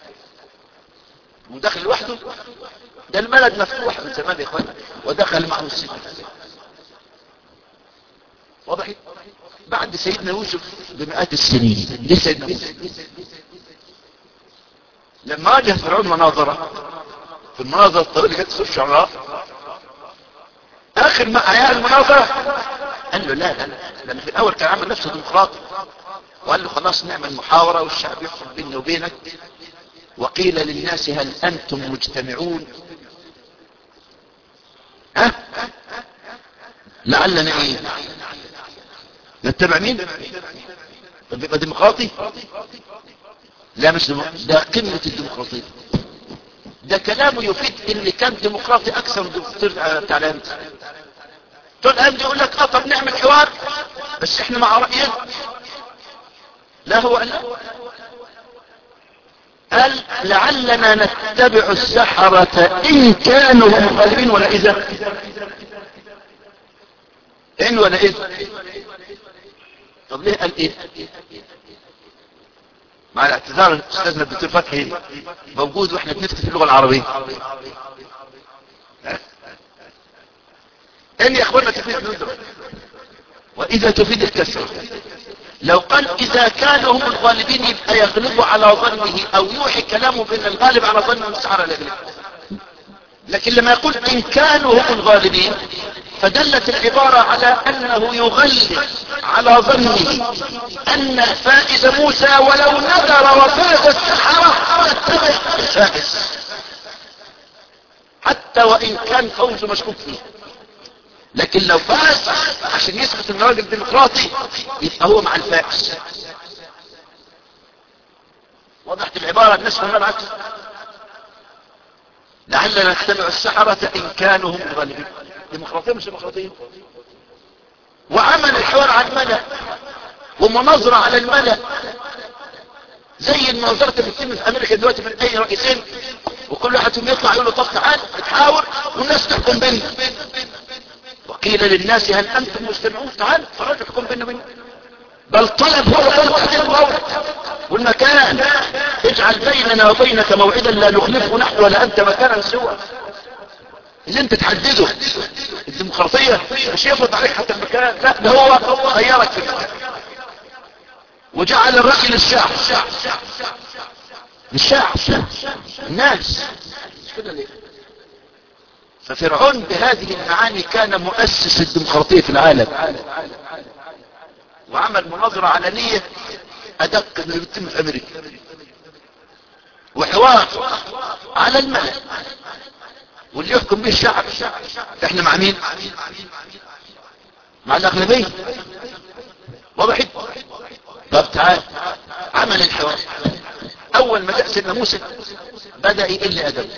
ودخل لوحده ده الملد مفتوح من زمان يا اخوان ودخل معه السجن واضح بعد سيدنا يوسف بمئات السنين ليه سيدنا يوسف لما واجه فرعون مناظرة في المناظرة الطويلة كانت تصير شعراء اخر ما ايام المناظرة قال له لا لا لا لان في الاول كان عامل نفسه ديمقراطي وقال له خلاص نعمل محاورة والشعب يحكم بيني وبينك وقيل للناس هل انتم مجتمعون ها لعلنا ايه نتبع مين طب يبقى ديمقراطي لا مش ديمقراطي ده قمة الديمقراطية ده كلامه يفيد ان كان ديمقراطي اكثر من الدكتور بتاع الهند بتوع الهند يقول لك اه طب نعمل حوار بس احنا مع رأينا لا هو قال لا. قال لعلنا نتبع السحرة ان كانوا هم غالبين ولا اذا ان ولا اذا طب ليه قال ايه مع الاعتذار استاذنا الدكتور فتحي موجود واحنا بنفتي في اللغة العربية ان يا اخوانا تفيد ندرة واذا تفيد الكسرة لو قال اذا كانوا هم الغالبين يبقى يغلبوا على ظنه او يوحي كلامه بان الغالب على ظنه مستعار لا يغلب لكن لما يقول ان كانوا هم الغالبين فدلت العبارة على انه يغلب على ظنه ان فائز موسى ولو نذر وفاز السحرة يتبع الفائز حتى وان كان فوزه مشكوك فيه لكن لو فاز عشان يثبت ان راجل ديمقراطي يبقى هو مع الفائز وضحت العبارة الناس فهمها العكس لعلنا نتبع السحرة ان كانوا هم الغالبين ديمقراطية مش ديمقراطية وعمل الحوار على الملأ ومناظرة على الملأ زي المناظرة اللي بتتم في امريكا دلوقتي من اي رئيسين وكل واحد فيهم يطلع يقول له طب تعال نتحاور والناس تحكم بينا وقيل للناس هل انتم مستمعون تعال فرجوا حكم بينا بينا بل طلب هو طلب تحديد الموعد والمكان اجعل بيننا وبينك موعدا لا نخلفه نحن ولا انت مكانا سوى اللي انت تحدده الديمقراطية مش يفرض عليك حتى المكان لا ده هو غيرك في المكان وجعل الرأي للشعب للشعب الناس مش كده ليه ففرعون بهذه المعاني كان مؤسس الديمقراطية في العالم وعمل مناظرة علنية أدق من اللي بتتم في أمريكا وحوار على الملأ واللي يحكم به الشعب احنا مع مين مع الأغلبية واضح طب تعال عمل الحوار أول ما جاء سيدنا موسى بدأ يقل أدب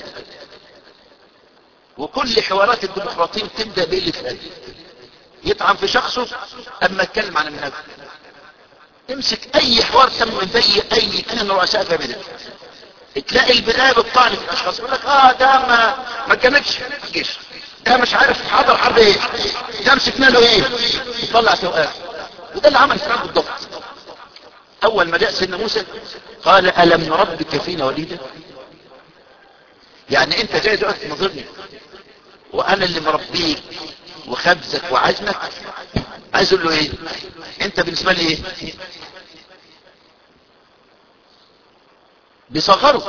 وكل حوارات الديمقراطيين تبدأ بقلة الأدب يطعن في شخصه أما يتكلم عن النبي امسك أي حوار تم زي أي اثنين رؤساء في أمريكا تلاقي البداية بالطعن في الأشخاص يقول لك آه ده ما ما كانتش جيش ده مش عارف حضر حرب ايه ده مسكنا له ايه يطلع سؤال وده اللي عمل فرعون بالضبط أول ما جاء سيدنا موسى قال ألم نربك فينا وليدا يعني انت جاي دلوقتي تنظرني وانا اللي مربيك وخبزك وعزمك عايز اقول له ايه انت بالنسبه لي ايه بيصغروا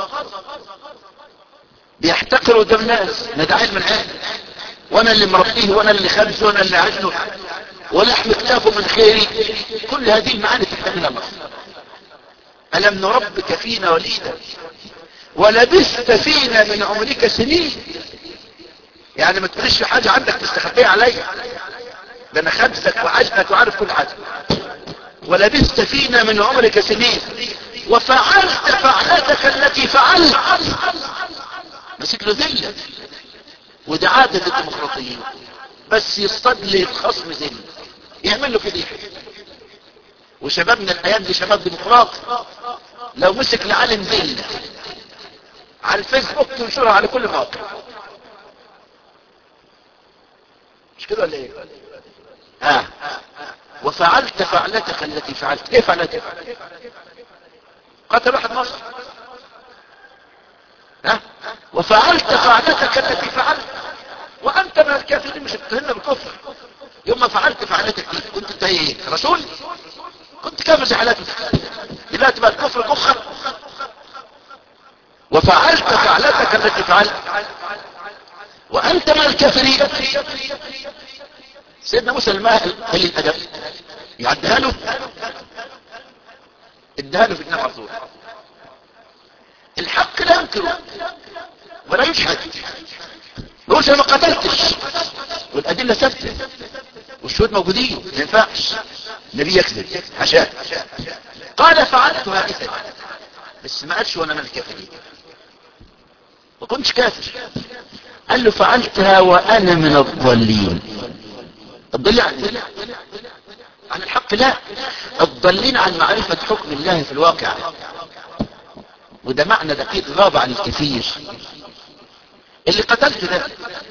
بيحتقروا قدام الناس ده علم العلم وانا اللي مربيه وانا اللي خبزه وانا اللي عزله ولحم كتافه من خيري كل هذه المعاني تحتمل الله ألم نربك فينا وليدا ولبثت فينا من عمرك سنين يعني ما تقولش حاجة عندك تستخبيها عليا ده انا خبزك وعجنك وعارف كل حاجة ولبثت فينا من عمرك سنين وفعلت فعلتك التي فعلت مسك له ذلة وده عادة الديمقراطيين بس يصطاد لي الخصم ذلة يعمل له فضيحة وشبابنا الايام دي شباب ديمقراطي لو مسك لعالم ذلة على الفيسبوك تنشرها على كل موقع مش كده ولا ايه ها وفعلت فعلتك التي فعلت كيف فعلت قتل واحد مصر ها وفعلت فعلتك التي فعلت وانت من الكافرين مش اتهمنا بالكفر يوم ما فعلت فعلتك دي كنت انت ايه رسول كنت كافر زي حالاتك دلوقتي بقى الكفر كفر وفعلت فعلتك التي فعلت وانت من الكافرين سيدنا موسى الماء هل الادب يعدها له ادها له في النار على طول الحق لا ينكره ولا يشهد موسى ما قتلتش والادله ثابته والشهود موجودين ما ينفعش النبي يكذب حشاه قال فعلتها إذا بس ما قالش وانا من الكافرين ما كنتش كافر قال له فعلتها وانا من الضالين الضالين عن إيه؟ عن الحق لا الضالين عن معرفة حكم الله في الواقع وده معنى دقيق غاب عن الكثير اللي قتلت ده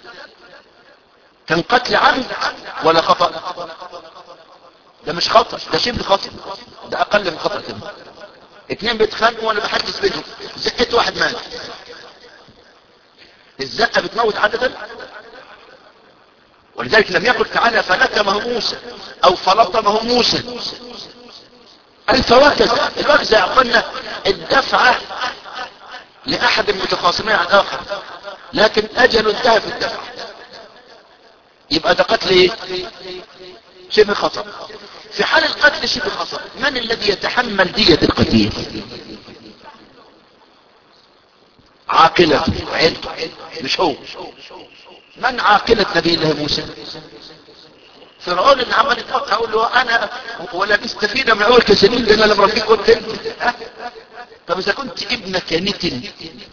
كان قتل عمد ولا خطأ ده مش خطأ ده شبه خطأ ده اقل من خطأ كده اتنين بيتخانقوا وانا بحدث بينهم زقت واحد مات الزقة بتموت عددا ولذلك لم يقل تعالى فلكمه موسى او فلطمه موسى الفواكز الفواكز يعطينا الدفعة لأحد المتخاصمين عن آخر لكن أجل انتهى في الدفع يبقى ده قتل ايه شبه خطأ في حال القتل شبه خطأ من الذي يتحمل دية القتيل عاقلة عيلته مش هو من عاقلة نبي الله موسى فرعون اللي عمال يتوقع يقول له انا ولا بيستفيد من اول كسنين ده انا لما ربيك كنت طب اذا كنت ابنك نتن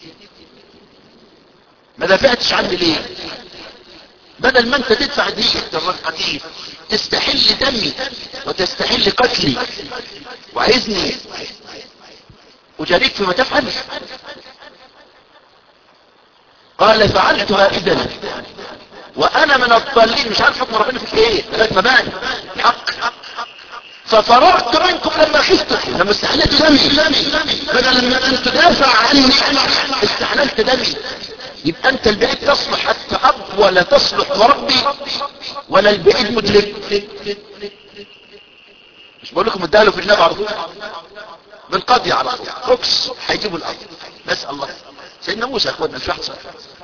ما دافعتش عني ليه بدل ما انت تدفع دية القتيل تستحل دمي وتستحل قتلي وعايزني وجريك فيما تفعل قال فعلتها اذا وانا من الضالين مش عارف حكم ربنا في ايه لغايه ما بان حق ففرغت منكم لما خفتكم لما استحللت دمي بدل لما ان تدافع عني استحللت دمي يبقى انت البعيد تصلح حتى اب ولا تصلح وربي ولا البعيد مدلك مش بقول لكم اداله في النبي على طول بالقضي على طول روكس هيجيبوا الارض نسال الله سيدنا موسى اخواتنا مش واحد صار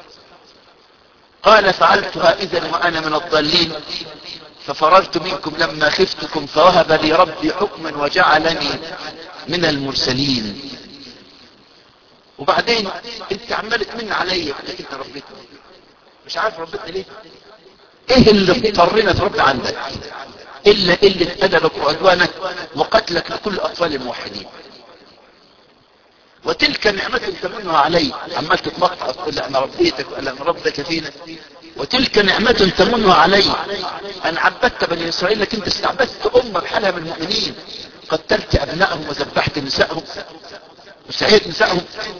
قال فعلتها اذا وانا من الضالين ففررت منكم لما خفتكم فوهب لي ربي حكما وجعلني من المرسلين وبعدين انت عمال تمن عليا انك انت ربيتني مش عارف ربيتني ليه ايه اللي اضطرنا تربي عندك الا قلة ادبك وعدوانك وقتلك لكل اطفال الموحدين وتلك نعمة تمنها علي عمال تتمطع تقول انا ربيتك وانا ربك فينا وتلك نعمة تمنها علي ان عبدت بني اسرائيل لكن انت استعبدت امة بحالها من المؤمنين قتلت ابنائهم وذبحت نسائهم وسعيت نسائهم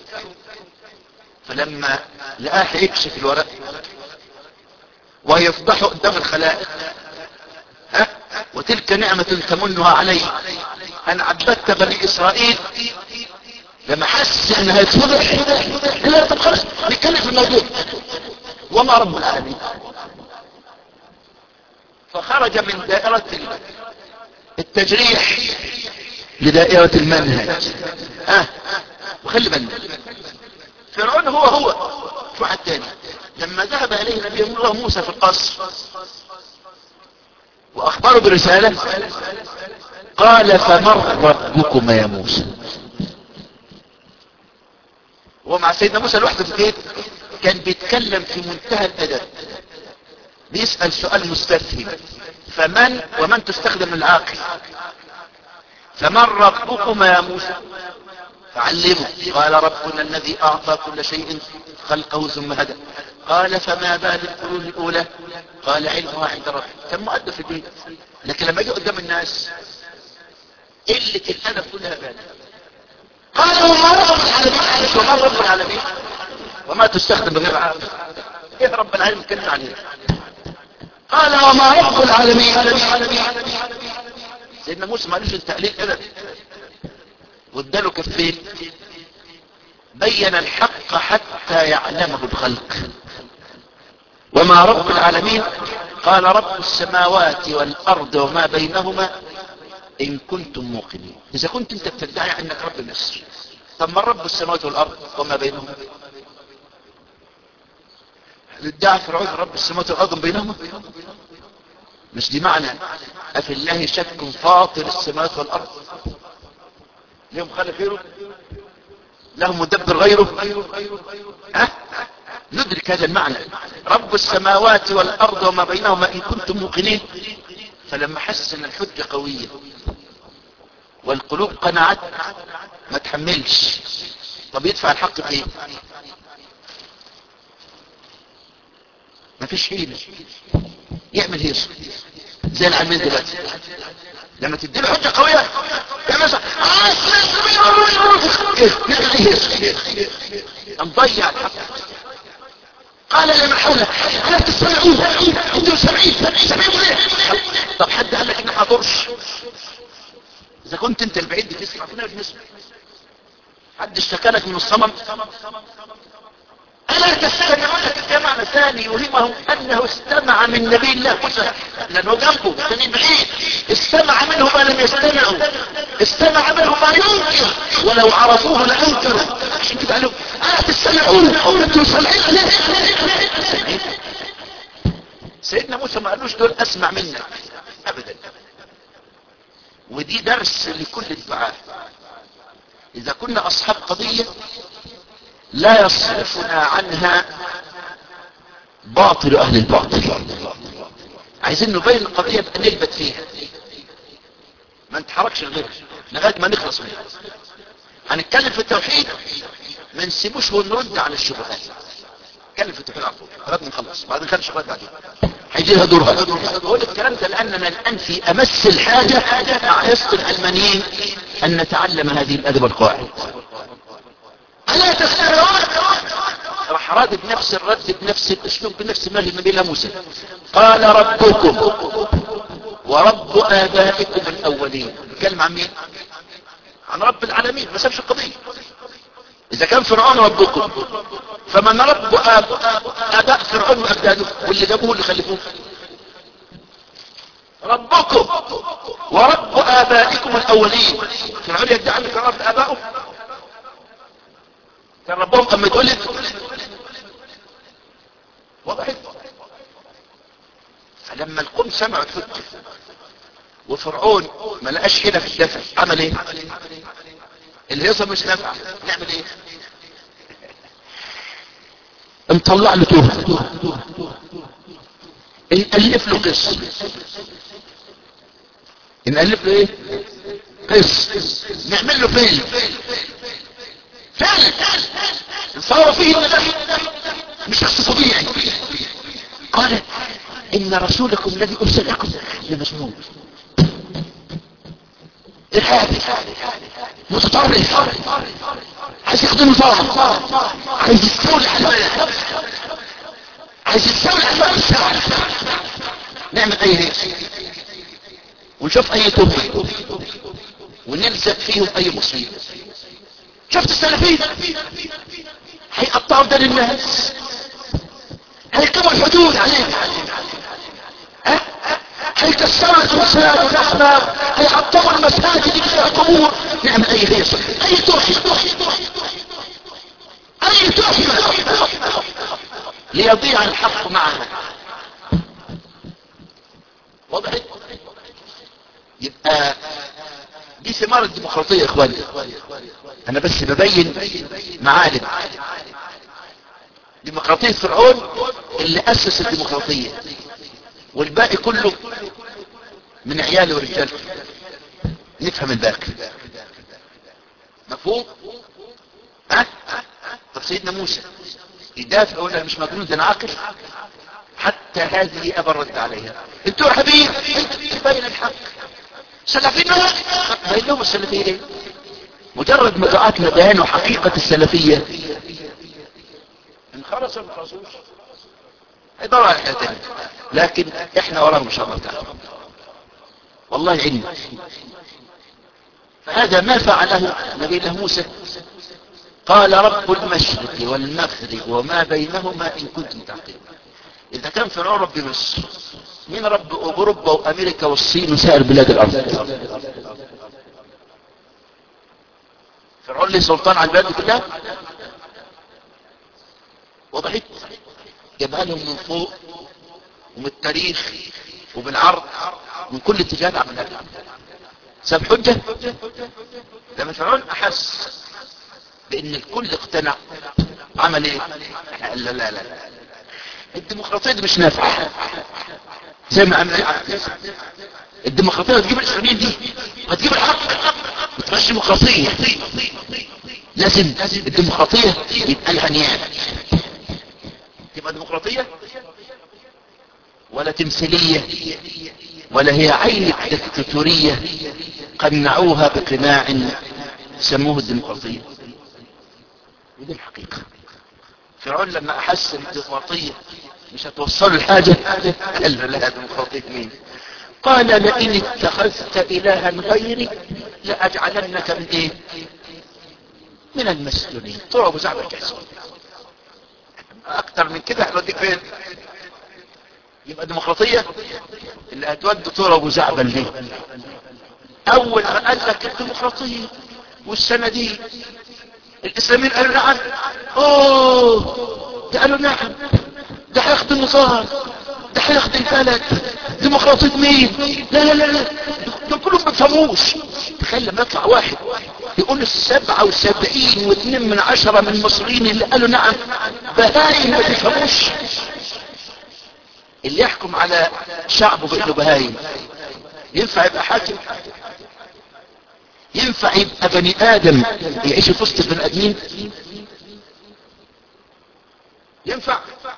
فلما لقاه يكشف الورق ويفضحه قدام الخلائق ها وتلك نعمة تمنها علي ان عبدت بني اسرائيل لما حس ان هيتفضح لا طب خلاص نتكلم في الموضوع وما رب العالمين فخرج من دائرة التجريح لدائرة المنهج اه وخلي بالك فرعون هو هو في واحد تاني لما ذهب اليه نبي الله موسى في القصر واخبره برسالة قال فمن ربكما يا موسى هو مع سيدنا موسى لوحده في البيت كان بيتكلم في منتهى الادب بيسأل سؤال مستفهم فمن ومن تستخدم العاقل فمن ربكما يا موسى فعلمه قال ربنا الذي اعطى كل شيء خلقه ثم هدى قال فما بال القرون الاولى قال علمها عند ربي كان مؤدب في البيت لكن لما يجي قدام الناس قلة الادب كلها بالك قال وما رب العالمين وما رب العالمين وما تستخدم غير عالم ايه رب العالمين كلمة عليه قال وما رب العالمين سيدنا موسى ما قالوش التقليل ابدا واداله كفين بين الحق حتى يعلمه الخلق وما رب العالمين قال رب السماوات والارض وما بينهما ان كنتم موقنين اذا كنت انت بتدعي انك رب مصر طب ما رب السماوات والارض وما بينهما ادعى فرعون رب السماوات والارض بينهما مش دي معنى افي الله شك فاطر السماوات والارض لهم خالق غيره لهم مدبر غيره ها ندرك هذا المعنى رب السماوات والارض وما بينهما ان كنتم موقنين فلما حس ان الحجة قوية والقلوب قنعت ما تحملش طب يدفع الحق في ايه ما فيش حيلة يعمل هيص زي العلمين دلوقتي لما تديله حجة قوية يا مثلا نضيع الحق قال لمن حوله الا تسمعون انتم سامعين سامعين ليه طب حد قال لك ان حضرش اذا كنت انت البعيد بتسمع كنا بنسمع حد اشتكى لك من الصمم ألا تستمعون الجمع مثاني يوهمهم أنه استمع من نبي الله موسى لأنه جنبه كان بعيد استمع منه ما لم يستمعوا استمع منه ما ينكر ولو عرفوه لأنكروا عشان كده قالوا ألا تستمعون أنتم سامعين ليه سيدنا موسى ما قالوش دول أسمع منك أبدا ودي درس لكل الدعاء إذا كنا أصحاب قضية لا يصرفنا عنها باطل أهل الباطل عايزين نبين القضية بأن نلبت فيها ما نتحركش الغير لغاية ما نخلص منها هنتكلم في التوحيد ما نسيبوش ونرد على الشبهات نتكلم في التوحيد على طول لغاية ما نخلص بعدين نخلي الشبهات بعدين هيجي لها دورها بقول الكلام ده لأننا الآن في أمس الحاجة مع إسط الألمانيين أن نتعلم هذه الأدب القواعد ألا تستمعون راح راد بنفس الرد بنفس الاسلوب بنفس ما النبي موسى قال ربكم ورب آبائكم الأولين بيتكلم عن مين عن رب العالمين ما سابش القضية إذا كان فرعون ربكم فمن رب آب آباء فرعون وأجداده واللي جابوه اللي خلفوه ربكم ورب آبائكم الأولين فرعون يدعي أنك رب آبائه كان ربهم كان متولد وضحت فلما القوم سمعوا الحجة وفرعون ما لقاش هنا في الدفع عمل ايه الهيصة مش نافعة نعمل ايه نطلع له توهة نألف له قصة نألف له ايه قصة نعمل له فيلم فعلا صار فيه مش شخص طبيعي قال ان رسولكم الذي ارسل لكم لمجنون ارهابي متطرف عايز يخدم نظام عايز يستولي على البلد عايز يستولي على البلد الشعب نعمل اي هيك ونشوف اي تهمه ونلزق فيهم اي مصيبه شفت السلفيين هيقطعوا دين الناس هيكتبوا الحدود عليهم ها هيكسروا التمثال والاحمام هيحطموا المساجد اللي فيها قبور نعمل اي هيصة اي تحفة اي تحفة ليضيع الحق معنا وضحت يبقى دي ثمار الديمقراطية يا اخواني انا بس ببين معالم ديمقراطية فرعون اللي اسس الديمقراطية والباقي كله من عياله ورجالته نفهم الباقي مفهوم ها طب سيدنا موسى يدافع ولا مش مجنون ده عاقل حتى هذه ابى الرد عليها انتوا يا حبيب انتوا تبين الحق سلفيين بين لهم السلفية ايه مجرد ما دعاتنا بيانوا حقيقة السلفية انخرصوا ما انخرصوش هيدوروا على الحياة لكن احنا وراهم ان شاء الله تعالى والله علم فهذا ما فعله نبي الله موسى قال رب المشرق والمغرب وما بينهما ان كنتم تعقلون اذا كان فرعون رب مصر مين رب اوروبا وامريكا والصين وسائر بلاد الارض فرعون له سلطان على البلاد كلها وضحت جابها لهم من فوق ومن التاريخ وبالعرض من كل اتجاه عملها ساب حجة لما فرعون احس بان الكل اقتنع عمل ايه لا لا لا, لا. الديمقراطية دي مش نافعة زي ما عمل الديمقراطية تجيب الاسلاميين دي هتجيب الحق ما تبقاش ديمقراطية لازم الديمقراطية يبقى لها نيابة تبقى ديمقراطية ولا تمثيلية ولا هي عين دكتاتورية قنعوها بقناع سموه الديمقراطية ودي الحقيقة فرعون لما احس الديمقراطية مش هتوصل الحاجة قال له لا ديمقراطية مين قال لئن اتخذت الها غيري لاجعلنك من ايه من المسجونين طلعوا بزعب الجهزون اكتر من كده هنوديك فين يبقى ديمقراطية اللي هتودي طور ابو زعبل ليه اول ما قال لك الديمقراطية والسنة دي الاسلاميين قالوا نعم اوه ده قالوا نعم ده هياخد النظام ده هياخد البلد ديمقراطية مين لا لا لا لا دول كلهم ما بيفهموش تخيل لما يطلع واحد يقول السبعة وسبعين واثنين من عشرة من المصريين اللي قالوا نعم بهايم ما بيفهموش اللي يحكم على شعبه بانه بهايم ينفع يبقى حاكم ينفع يبقى بني ادم يعيش في وسط البني ادمين ينفع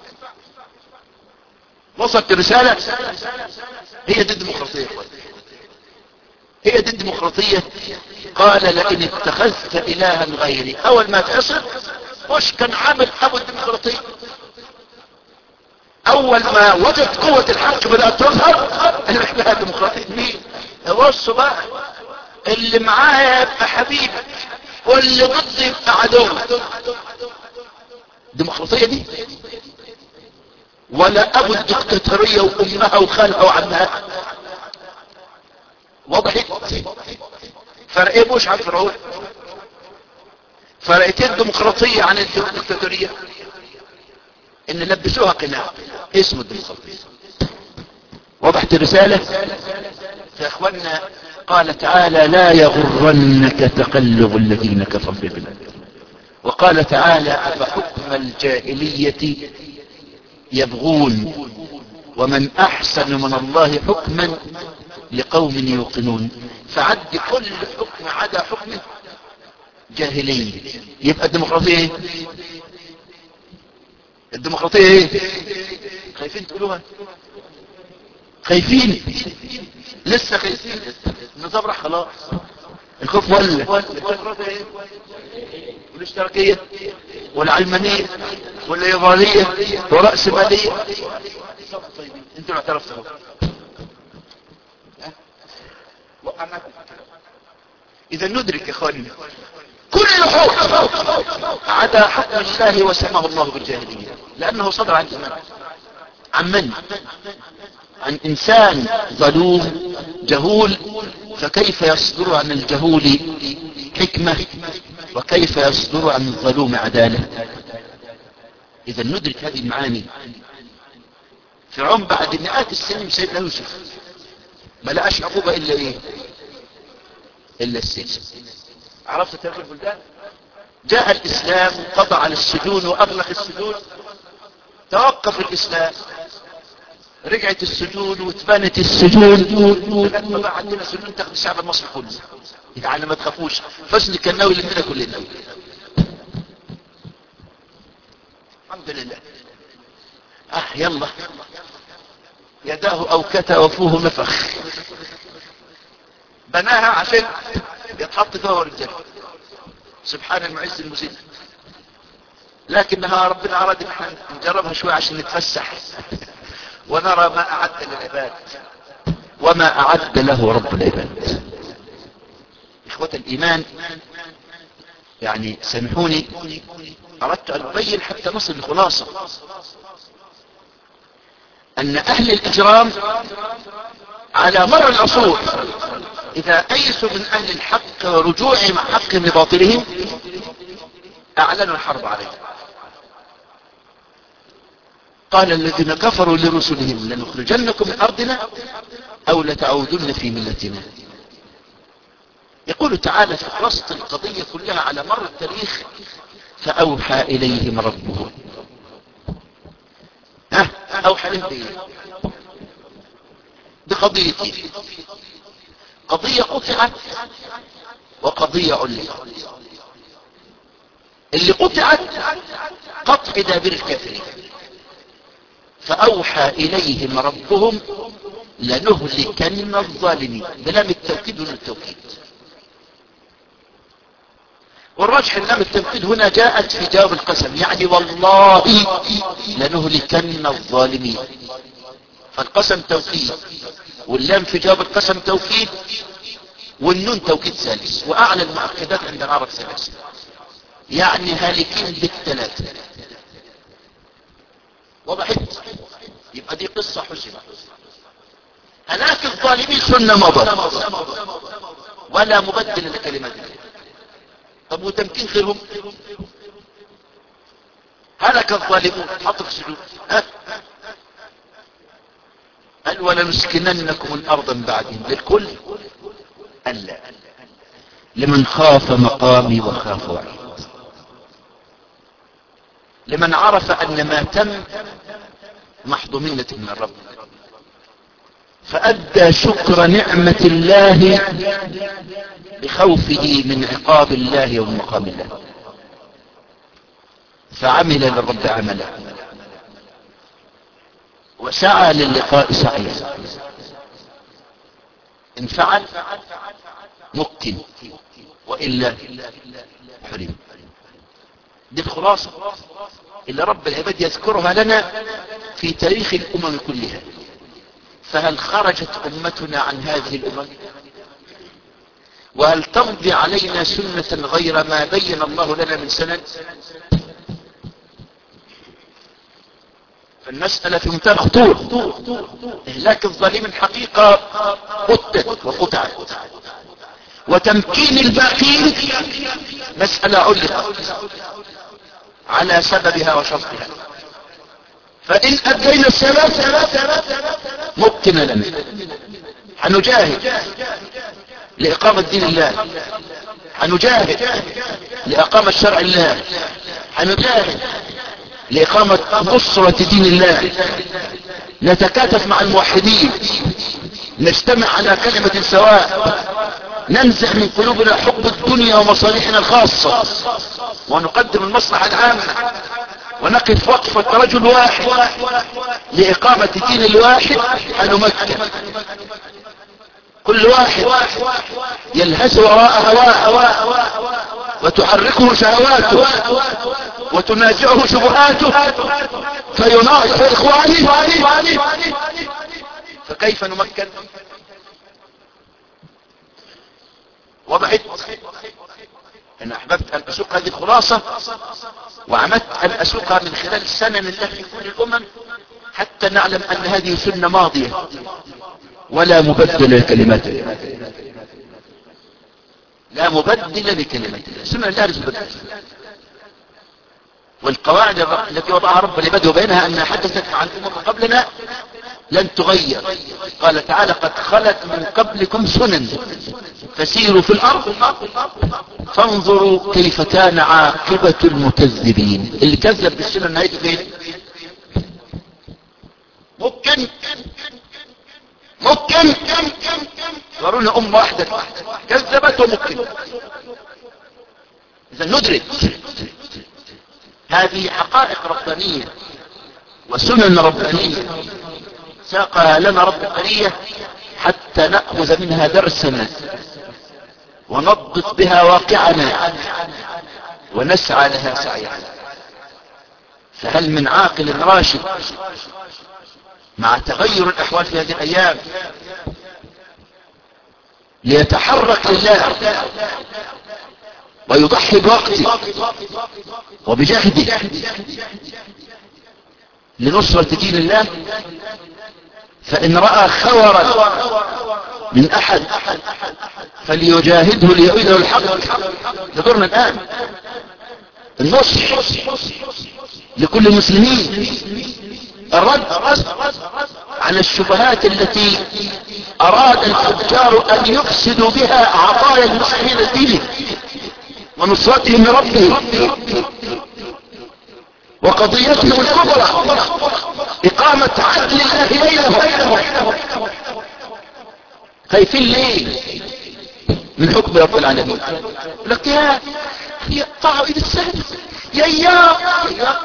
وصلت الرسالة هي دي الديمقراطية هي دي الديمقراطية قال لئن اتخذت الها غيري اول ما تحصل وش كان عامل ابو الديمقراطية اول ما وجد قوة الحق بدأت تظهر قال احنا ديمقراطية مين بصوا بقى اللي معايا يبقى حبيبك واللي ضدي يبقى عدوك الديمقراطية دي ولا ابو الدكتاتورية وامها وخالها وعمها وضحت فرق ايه بوش عن فرعون فرقتين الديمقراطية عن الدكتاتورية ان لبسوها قناع اسمه الديمقراطية وضحت الرسالة يا اخوانا قال تعالى لا يغرنك تقلب الذين كفروا في البلاد وقال تعالى أفحكم الجاهلية يبغون ومن أحسن من الله حكما لقوم يوقنون فعد كل حكم عدا حكم جاهلي يبقى الديمقراطية ايه الديمقراطية ايه خايفين تقولوها خايفين لسه خايفين النظام راح خلاص الخوف ولا والاشتراكية والعلمانية والليبرالية ورأس مالية انتوا اعترفتوا اذا ندرك يا اخواني كل حكم عدا حكم الله وسماه الله بالجاهلية لانه صدر عن زمان عن من عن انسان ظلوم جهول فكيف يصدر عن الجهول حكمة وكيف يصدر عن الظلوم عدالة اذا ندرك هذه المعاني فرعون بعد مئات السنين سيدنا يوسف ما لقاش عقوبة الا ايه الا السجن عرفت تاريخ البلدان جاء الاسلام قضى على السجون واغلق السجون توقف الاسلام رجعت السجون واتبنت السجون لما بقى عندنا سجون تاخد الشعب المصري كله يعني ما تخافوش فشل كان ناوي لنا كلنا الحمد لله اه يلا يداه اوكتا وفوه نفخ بناها عشان يتحط فيها رجال سبحان المعز المذل لكنها ربنا اراد ان احنا نجربها شوي عشان نتفسح ونرى ما اعد للعباد وما اعد له رب العباد اخوة الايمان يعني سامحوني اردت ان ابين حتى نصل لخلاصة ان اهل الاجرام على مر العصور اذا ايسوا من اهل الحق ورجوعهم حق لباطلهم اعلنوا الحرب عليهم قال الذين كفروا لرسلهم لنخرجنكم من ارضنا او لتعودن في ملتنا يقول تعالى في خلاصة القضية كلها على مر التاريخ فأوحى إليهم ربهم ها أوحى إليهم بقضيتي قضية قطعت وقضية علقت اللي قطعت قطع دابر الكافرين فأوحى إليهم ربهم لنهلكن الظالمين بلام التوكيد ولا التوكيد والراجح اللام التوكيد هنا جاءت في جواب القسم يعني والله لنهلكن الظالمين فالقسم توكيد واللام في جواب القسم توكيد والنون توكيد ثالث واعلى المؤكدات عند العرب ثلاثة يعني هالكين بالثلاثة وضحت يبقى دي قصة حسنة هلاك الظالمين سنة مضت ولا مبدل لكلمات الله طب وتمكين خيرهم هلك الظالمون حط في سجود ها قال ولنسكننكم الارض من بعدهم للكل الا لمن خاف مقامي وخاف وعيد لمن عرف ان ما تم محض منة من الرب فأدى شكر نعمة الله بخوفه من عقاب الله ومن مقام الله فعمل للرب عملا وسعى للقاء سعيا ان فعل مكن وإلا حرم دي الخلاصة اللي رب العباد يذكرها لنا في تاريخ الأمم كلها فهل خرجت أمتنا عن هذه الأمم وهل تمضي علينا سنة غير ما بين الله لنا من سنة فالمسألة في منتهى الخطورة إهلاك الظالمين حقيقة قتت وقطعت وتمكين الباقين مسألة علقت على سببها وشرطها فإن أدينا السبب ممكن لنا هنجاهد لإقامة دين الله هنجاهد لإقامة شرع الله هنجاهد لإقامة نصرة دين الله نتكاتف مع الموحدين نجتمع على كلمة سواء ننزع من قلوبنا حب الدنيا ومصالحنا الخاصة ونقدم المصلحة العامة ونقف وقفة رجل واحد لإقامة دين الواحد هنمكن كل واحد يلهث وراء هواه وتحركه شهواته وتنازعه شبهاته فيناقش إخواني فكيف نمكن وضحت ان احببت ان اسوق هذه الخلاصة وعمدت ان اسوقها من خلال السنن التي في كل الامم حتى نعلم ان هذه سنة ماضية ولا مبدل لكلمات الله لا مبدل لكلمات الله سنة لا تبدل والقواعد التي وضعها رب العباد وبينها انها حدثت عن الامم قبلنا لن تغير قال تعالى قد خلت من قبلكم سنن فسيروا في الارض فانظروا كيف كان عاقبة المكذبين اللي كذب بالسنن نهايته فين ممكن ممكن ورونا ام واحدة كذبت وممكن اذا ندرك هذه حقائق ربانية وسنن ربانية ساقها لنا رب البرية حتى نأخذ منها درسنا ونضبط بها واقعنا ونسعى لها سعيا فهل من عاقل راشد مع تغير الأحوال في هذه الأيام ليتحرك لله ويضحي بوقته وبجهده لنصرة دين الله فإن رأى خورا من أحد فليجاهده ليؤيده الحق يضرنا الآن النصح لكل المسلمين الرد على الشبهات التي أراد الفجار أن يفسدوا بها عطايا المسلمين الدين ونصرتهم لربهم وقضيتهم الكبرى إقامة عدل الله بينهم خايفين ليه من حكم رب العالمين يقول لك يا يقطعوا ايد السهل يا يا يا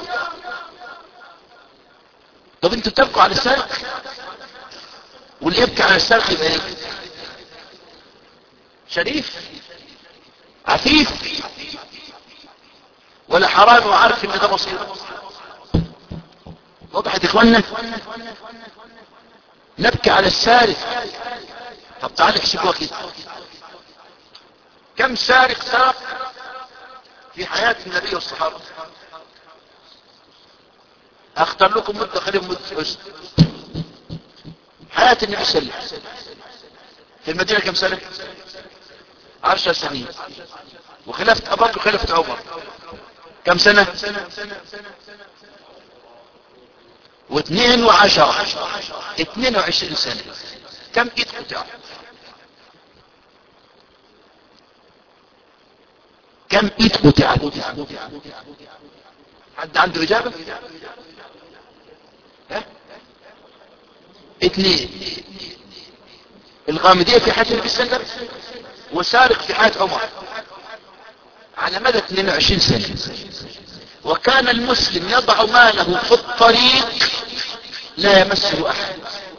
طب انتوا بتبقوا على السرق واللي يبكي على السرق يبقى ايه شريف عفيف ولا حرام وعارف ان ده مصيره وضحت اخوانا نبكي على السارق طب تعال احسبوها كده كم سارق سرق في حياة النبي والصحابة اختار لكم مدة خليهم مدة حسن حياة النبي صلى الله عليه وسلم في المدينة كم سنة عشر سنين وخلافة أبا بكر وخلافة عمر كم سنة واثنين وعشرة اثنين وعشرين سنة كم ايد قطع كم ايد قطع حد عنده اجابة ها اثنين الغامدية في حياة النبي صلى الله عليه وسلم وسارق في حياة عمر على مدى 22 سنة وكان المسلم يضع ماله في الطريق لا يمسه احد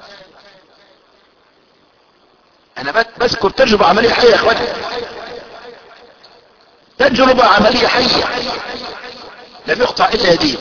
انا بذكر تجربة عملية حية يا اخواني تجربة عملية حية لم يقطع الا يديه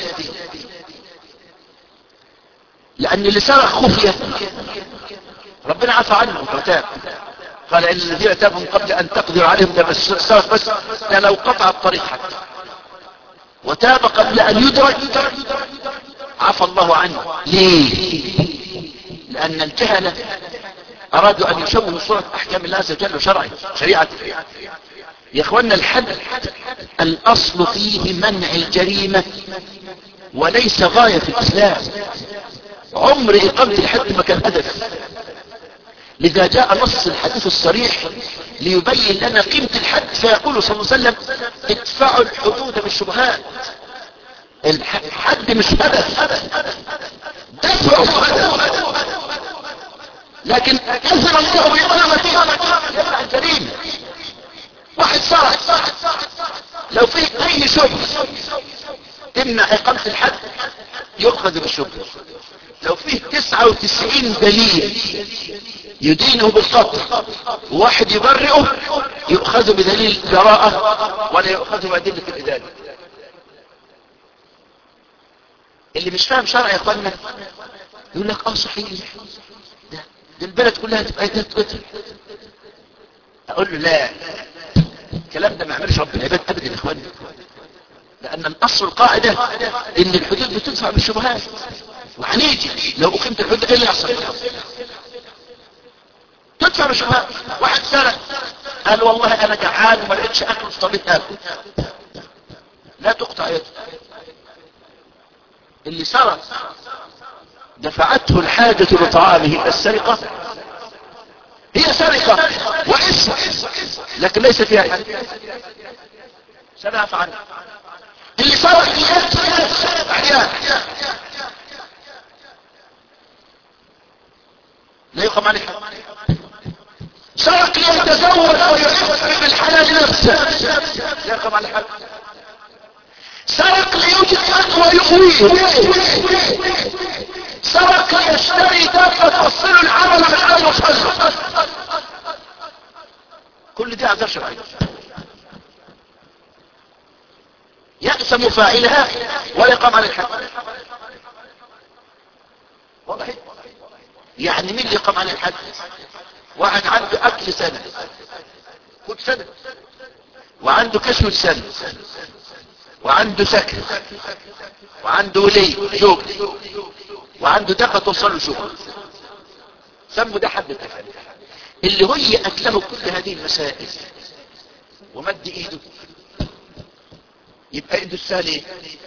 لان اللي سرق خفية ربنا عفى عنه وتاب قال ان الذين تابوا من قبل ان تقدر عليهم ده بس سرق بس ده لو قطع الطريق حتى وتاب قبل ان يدرك عفى الله عنه ليه لان الجهلة ارادوا ان يشوهوا صورة احكام الله عز وجل وشرعه شريعة يا اخوانا الحد الاصل فيه منع الجريمة وليس غاية في الاسلام عمر اقامة الحد ما كان هدف لذا جاء نص الحديث الصريح ليبين لنا قيمة الحد فيقول صلى الله عليه وسلم ادفعوا الحدود بالشبهات الحد مش هدف دفعوا هدف لكن أذن الله بإقامته يمنع الجريمة واحد سرق لو في أي شبه تمنع إقامة الحد يؤخذ بالشبه لو فيه تسعة وتسعين دليل يدينه بالقتل واحد يبرئه يؤخذ بدليل جراءة ولا يؤخذ بأدلة الإدانة اللي مش فاهم شرع يا اخوانا يقول لك اه صحيح ده, ده البلد كلها تبقى ايدات قتل اقول له لا الكلام ده ما يعملش رب العباد ابدا يا اخوانا لان الاصل القاعدة ان الحدود بتدفع بالشبهات وهنيجي لو اقيمت الحدود ايه اللي يحصل تدفع بالشبهات واحد سرق قال والله انا جعان وما لقيتش اكل اضطريت اكل لا تقطع يده اللي سرق دفعته الحاجة لطعامه السرقة هي سرقة واسم لكن ليس فيها اسم سنعف عنه اللي سرق عيان لا يقام عليه سرق ليتزوج ويحب بالحلال نفسه لا يقام عليه حد سرق ليوجد أقوى يقويه سرق ليشتري دابة توصل العمل من غير يصلي كل دي أعذار شرعية يأسم فاعلها ولا يقام على الحد واضح يعني مين اللي يقام على الحد واحد عنده أكل سنة كل سنة وعنده كشف سنة وعنده سكن وعنده ولي شغل وعنده دقة توصل له شغل سموا ده حد التفل اللي هي أكله كل هذه المسائل ومد ايده يبقى ايده السهل ايه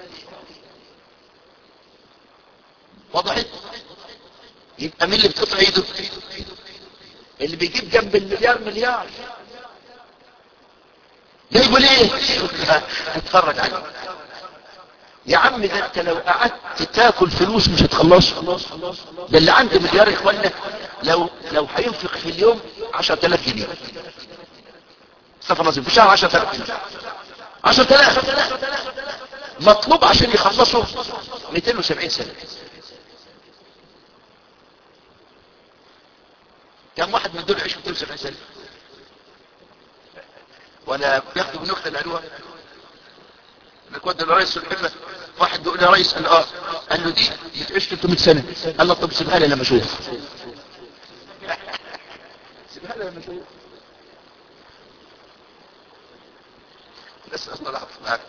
وضحت يبقى مين اللي بتقطع ايده اللي بيجيب جنب المليار مليار جايبه ليه اتفرج عليه يا عم ده انت لو قعدت تاكل فلوس مش هتخلص ده اللي عنده مليار يا اخوانا لو لو هينفق في اليوم 10000 جنيه استغفر الله العظيم في الشهر 10000 10000 مطلوب عشان يخلصوا 270 سنة كم واحد من دول يعيش 270 سنة ولا بياخدوا بنكتة العلوة نكود الرئيس الحمة واحد بيقول يا رئيس قال اه قال له دي بتعيش 300 سنة قال له طب سيبها لي لما اشوف سيبها لي لما اشوف نسأل الله العافية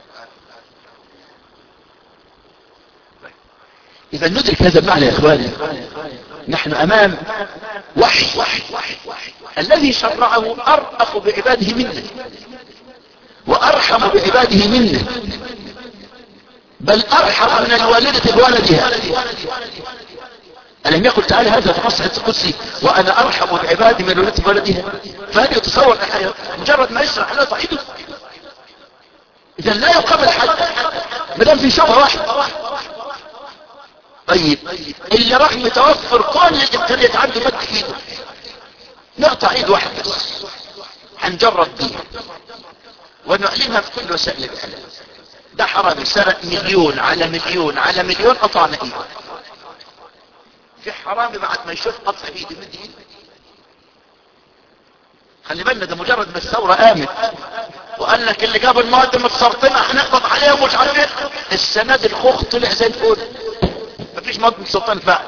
إذا ندرك هذا المعنى يا إخواني نحن أمام وحي الذي شرعه أرأف بعباده منه وأرحم بعباده منه بل أرحم من الوالدة بولدها ألم يقل تعالى هذا في نص القدسي وأنا أرحم بعبادي من الوالدة بولدها فهل يتصور مجرد ما يشرح لا تعيده إذا لا يقابل حد مدام في شبه واحد طيب اللي راح متوفر كل الامكانيات عنده مد ايده نقطع ايد واحد بس هنجرب دي ونعلنها في كل وسائل الاعلام ده حرامي سرق مليون على مليون على مليون قطعنا ايده في حرامي بعد ما يشوف قطع ايده مد ايده خلي بالنا ده مجرد ما الثورة قامت وقال لك اللي جاب المواد متسرطنة هنقبض عليهم ومش عارف ايه السنة دي الخوخ طلع زي الفل مفيش مواد متسرطنة فعلا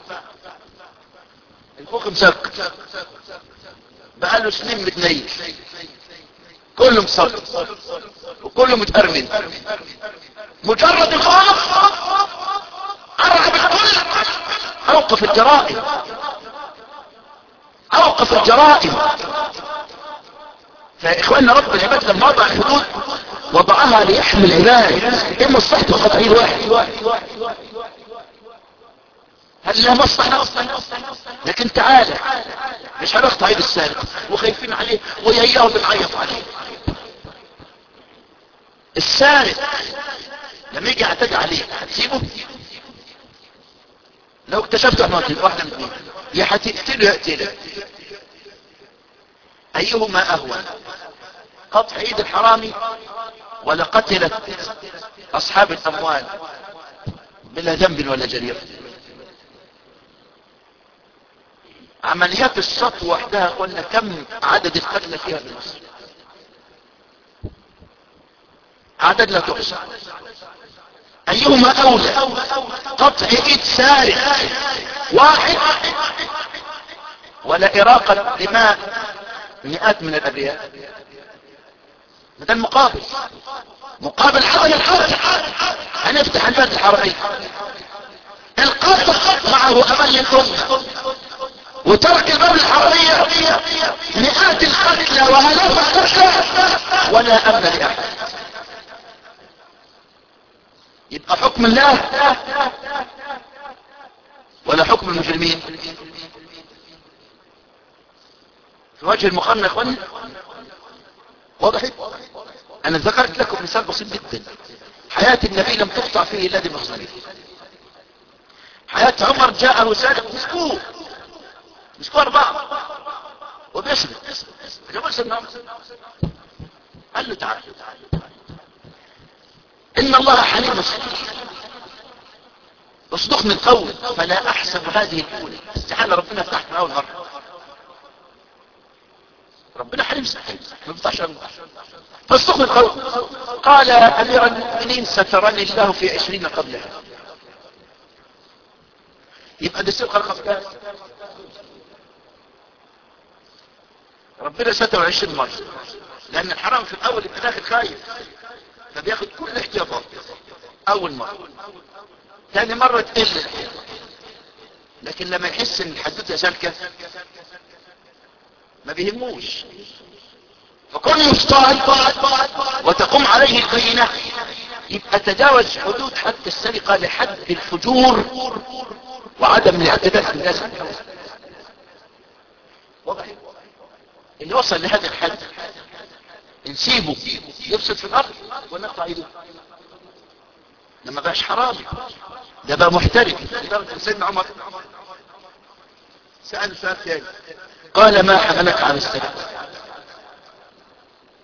الخوخ مسك بقاله سنين متنيل كله مسرط وكله متأرمن مجرد الخوف أرعب الكل أوقف الجرائم أوقف الجرائم فإخواننا رب العباد لما وضع الحدود وضعها ليحمي العباد ايه مصلحته قطع ايد واحد هل لها مصلحة لكن تعالى مش هنقطع ايد السارق وخايفين عليه وياياه بنعيط عليه السارق لما يجي اعتدى عليه هتسيبه لو اكتشفت احنا واحدة من اثنين يا هتقتله يقتلك ايهما اهون قطع ايد الحرامي ولا قتلت اصحاب الاموال بلا ذنب ولا جريرة عمليات السطو وحدها قلنا كم عدد القتلى فيها في مصر عدد لا تحصى ايهما اولى قطع ايد سارق واحد ولا اراقة دماء مئات من الابرياء ده المقابل مقابل عدم الحرج هنفتح الباب الحرمي القتل معه امل للامه وترك الباب الحرمية مئات القتلى وهلاف القتلى ولا امن لاحد يبقى حكم الله ولا حكم المجرمين في وجه المقارنة اخواني واضح انا ذكرت لكم مثال بسيط جدا حياة النبي لم تقطع فيه الا دي المصنعين حياة عمر جاءه سارق مسكوه مسكوه اربعة وبيسرق جمال سيدنا عمر قال له تعال ان الله حليم سكين اصدق من قول فلا احسب هذه الاولى استحال ربنا فتحت من اول مرة ربنا حليم سكين ما بيفتحش اول مرة فاصدق من قول قال امير المؤمنين سترني الله في عشرين قبلها يبقى ده سرقة رقم ربنا ستر عشرين مرة لان الحرام في الاول يبقى داخل خايف فبياخد كل احتياطات اول مرة ثاني مرة تقل لكن لما يحس ان الحدوثة سالكة ما بيهموش فكل يصطاد وتقوم عليه البينة يبقى تجاوز حدود حتى السرقة لحد الفجور وعدم الاعتداء في الناس واضح اللي وصل لهذا الحد نسيبه يفسد في الارض ونقطع ايده لما بقاش حرامي ده بقى محترف لدرجه سيدنا عمر سأل سؤال ثاني قال ما حملك على السرقه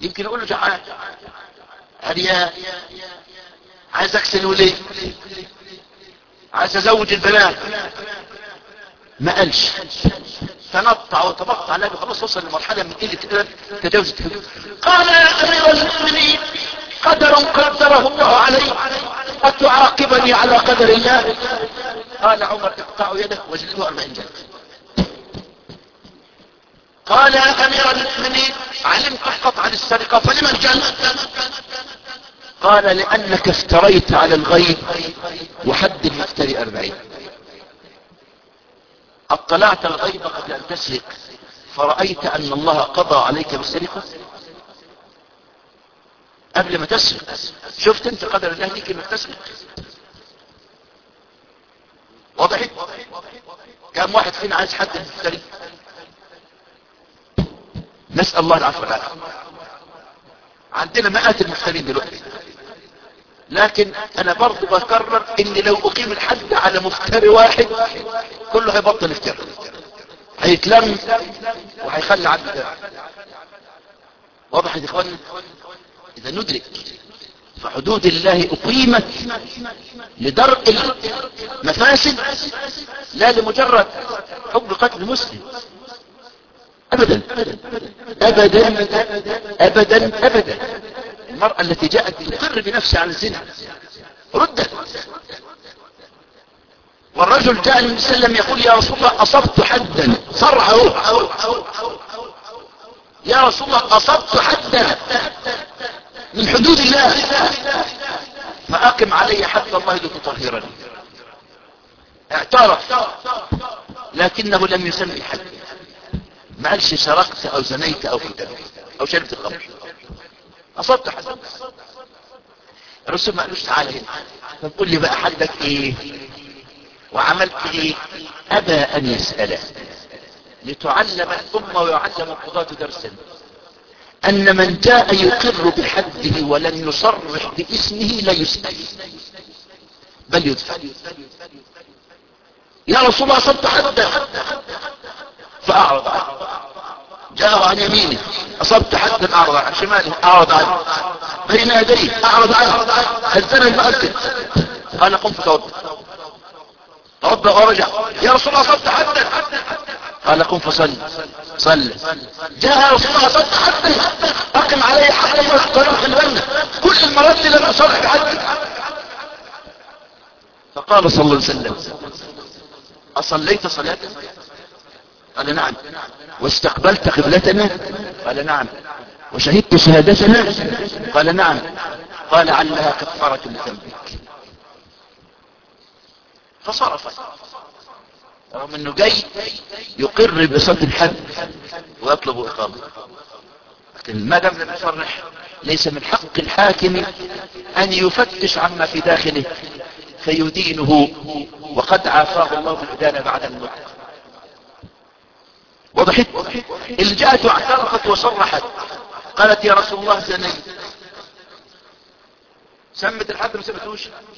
يمكن يقول له جعان عريان عايز اغسل وليه عايز ازوج البنات ما قالش تنطع وتبطع لا خلاص وصل لمرحلة من قلة الأدب تجاوزت قال يا أمير المؤمنين قدر قدره الله علي أتعاقبني على قدر الله قال عمر اقطعوا يده واجلده أربعين جلد قال يا أمير المؤمنين علمت احقط عن السرقة فلما الجلد قال لأنك افتريت على الغيب وحد المفتري أربعين اطلعت الغيب قبل أن تسرق فرأيت أن الله قضى عليك بالسرقة قبل ما تسرق شفت انت قدر الله ليك انك تسرق وضحت كم واحد فينا عايز حد المفتري نسأل الله العفو والعافية عندنا مئات المفترين دلوقتي لكن انا برضو بكرر ان لو اقيم الحد على مفتري واحد كله هيبطل افتراء هيتلم وهيخلي عنه ده واضح يا اخواني اذا ندرك فحدود الله اقيمت لدرء المفاسد لا لمجرد حب قتل مسلم ابدا ابدا ابدا ابدا المرأة التي جاءت تقر بنفسها على الزنا ردت والرجل جاء النبي صلى الله عليه وسلم يقول يا رسول الله اصبت حدا صرعه يا رسول الله اصبت حدا من حدود الله فاقم علي حتى الله لتطهرني اعترف لكنه لم يسمي حد ما قالش سرقت او زنيت او كتبت او شربت الخمر اصبت حد الرسول ما قالوش تعالى هنا فقول لي بقى حدك ايه وعملت ايه ابى ان يسأله لتعلم الامة ويعلم القضاة درسا ان من جاء يقر بحده ولن يصرح باسمه لا يسأل بل يدفع يا رسول الله اصبت حدا فاعرض عنه جاءه عن يمينه اصبت حدا اعرض عن شماله اعرض عنه بين يديه اعرض عنه هزنا المؤكد قال قم فتوضا توضا ورجع يا رسول الله اصبت حدا قال قم فصل صل جاء يا رسول الله اصبت حدا اقم علي حدا قال خلي بالنا كل المرات دي لم اصرح بحد فقال صلى الله عليه وسلم اصليت صلاه قال نعم واستقبلت قبلتنا قال نعم وشهدت شهادتنا قال نعم قال علها كفارة لذنبك فصرف رغم انه جاي يقر بصد الحد ويطلب اقامه لكن ما دام لم يصرح ليس من حق الحاكم ان يفتش عما في داخله فيدينه وقد عافاه الله بالإدانة بعد الموت وضحت اللي جاءت واعترفت وصرحت قالت يا رسول الله زنيت سمت الحد ما سمتوش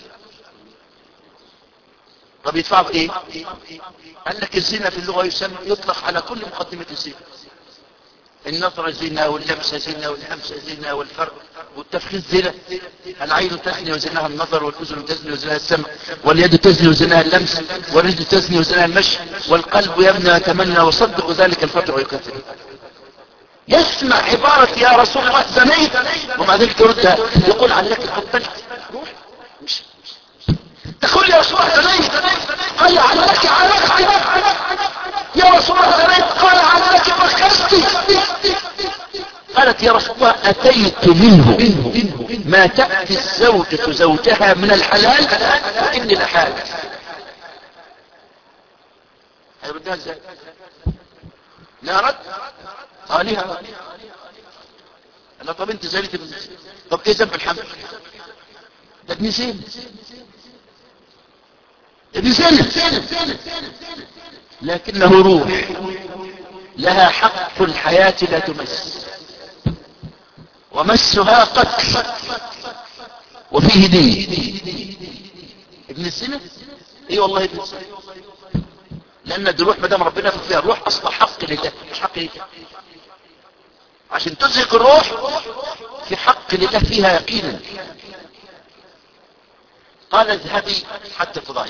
طب يدفعوا بايه قال لك الزنا في اللغة يسمى يطلق على كل مقدمة الزنا النظرة زنا واللمسة زنا والهمسة زنا والفرق والتفخيذ زنا العين تزني وزناها النظر والأذن تزني وزناها السمع واليد تزني وزناها اللمس والرجل تزني وزناها المشي والقلب يمنى ويتمنى وصدق ذلك الفتح ويكفر يسمع عبارة يا رسول الله زنيت ومع ذلك يرد يقول عليك الحطني روح مش تقول يا رسول الله زنيت قال عليك عليك يا رسول الله زنيت قال عليك مركزتي قالت يا رسول الله أتيت منه ما تأتي الزوجة زوجها من الحلال وإني لحال هيردها ازاي لا رد قالها لا طب انت زالت طب ايه ذنب الحمل ده ابن زين ابن زين لكنه روح لها حق الحياة لا تمس ومسها قتل وفيه دين ابن السنة اي والله ابن السنة لان الروح ما دام ربنا في فيها الروح اصبح حق لله مش حق لله عشان تزهق الروح في حق لله فيها يقينا قال اذهبي حتى تضعي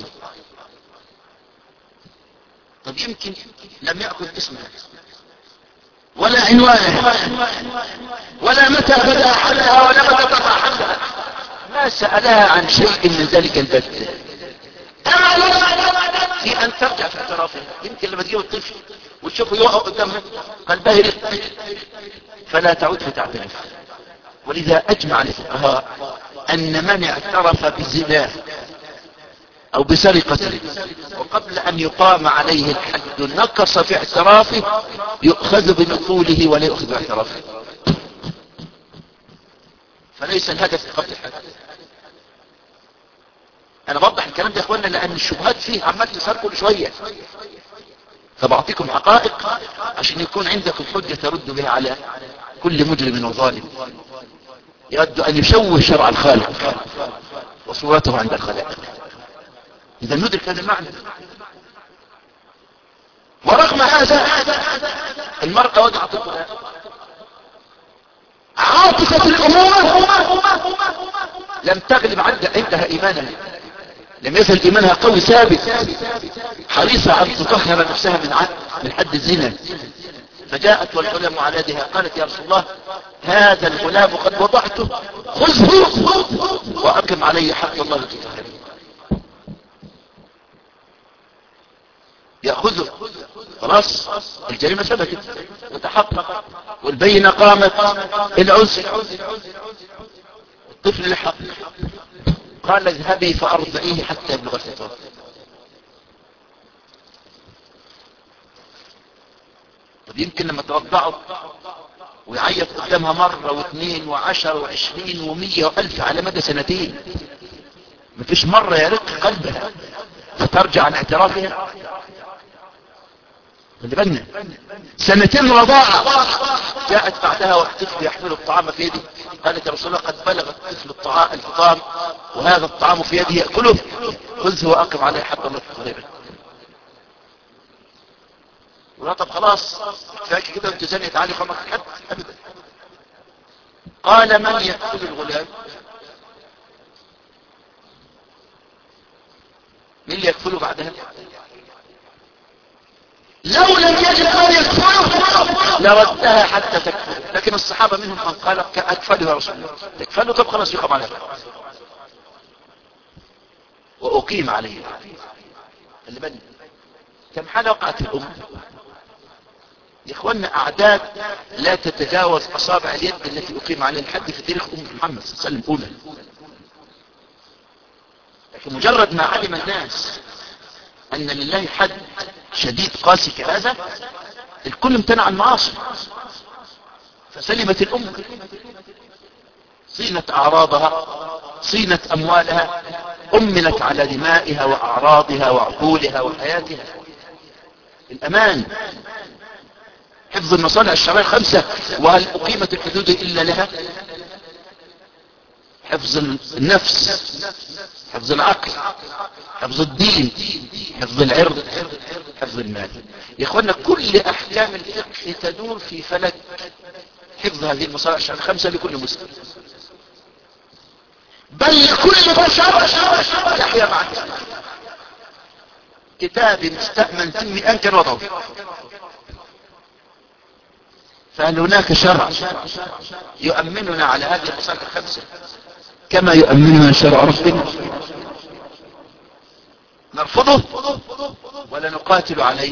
طب يمكن لم يأخذ اسمها ولا عنوانها ولا متى بدأ حلها ولا متى قطع حلها ما سألها عن شيء من ذلك البت في أن ترجع في اعترافها يمكن لما تجيب الطفل وتشوفه يقع قدامها قلبها يرق فلا تعود فتعترف ولذا أجمع الفقهاء أن من اعترف بزناه أو بسرقة وقبل أن يقام عليه الحد نقص في اعترافه يؤخذ بنقوله ولا يؤخذ باعترافه فليس الهدف قبل الحد انا بوضح الكلام ده يا اخوانا لان الشبهات فيه عمال تظهر كل شويه فبعطيكم حقائق عشان يكون عندكم حجه ترد بها على كل مجرم وظالم يرد ان يشوه شرع الخالق وصورته عند الخلائق اذا ندرك هذا المعنى ورغم هذا المرأة وضعت عاطفة الأمور لم تغلب عندها إيمانها لم يزل إيمانها قوي ثابت حريصة أن تطهر نفسها من من حد الزنا فجاءت والغلام على يدها قالت يا رسول الله هذا الغلام قد وضعته خذه وأقم علي حق الله تطهر يأخذه خلاص الجريمة ثبتت وتحقق والبينة قامت العزر الطفل لحق قال اذهبي فأرضعيه حتى يبلغ الفترة طب يمكن لما ترضعه ويعيط قدامها مرة واثنين وعشر وعشرين ومية والف على مدى سنتين مفيش مرة يرق قلبها فترجع عن اعترافها خلي بالنا سنتين رضاعة جاءت بعدها والطفل يحمل الطعام في يده قالت يا رسول الله قد بلغ الطفل الطعام الفطام وهذا الطعام في يده يأكله خذه وأقم عليه حتى الله تقريبا ولا طب خلاص فاكر كده وانت زانية تعالي خمك حد أبدا قال من يأكل الغلام مين اللي يكفله بعدها لو لم يجد من يكفله لردها حتى تكفل لكن الصحابة منهم من قال أكفله يا رسول الله تكفله طب خلاص يقام عليه وأقيم عليه اللي بني كم حالة وقعت في الأمة يا إخوانا أعداد لا تتجاوز أصابع اليد التي أقيم عليها الحد في تاريخ أم محمد صلى الله عليه وسلم أولى لكن مجرد ما علم الناس أن لله حد شديد قاسي كهذا الكل امتنع عن المعاصي فسلمت الأمة صينت أعراضها صينت أموالها أمنت على دمائها وأعراضها وعقولها وحياتها الأمان حفظ المصالح الشرعية الخمسة وهل أقيمت الحدود إلا لها حفظ النفس حفظ العقل حفظ الدين حفظ العرض حفظ المال يا اخوانا كل احكام الفقه تدور في فلك حفظ هذه المصالح الشرعية الخمسة لكل مسلم بل لكل بشر يحيا مع كتاب مستأمن تنمي أنكر وضعه فهل هناك شرع يؤمننا على هذه المصالح الخمسة كما يؤمننا شرع ربنا نرفضه ولا نقاتل عليه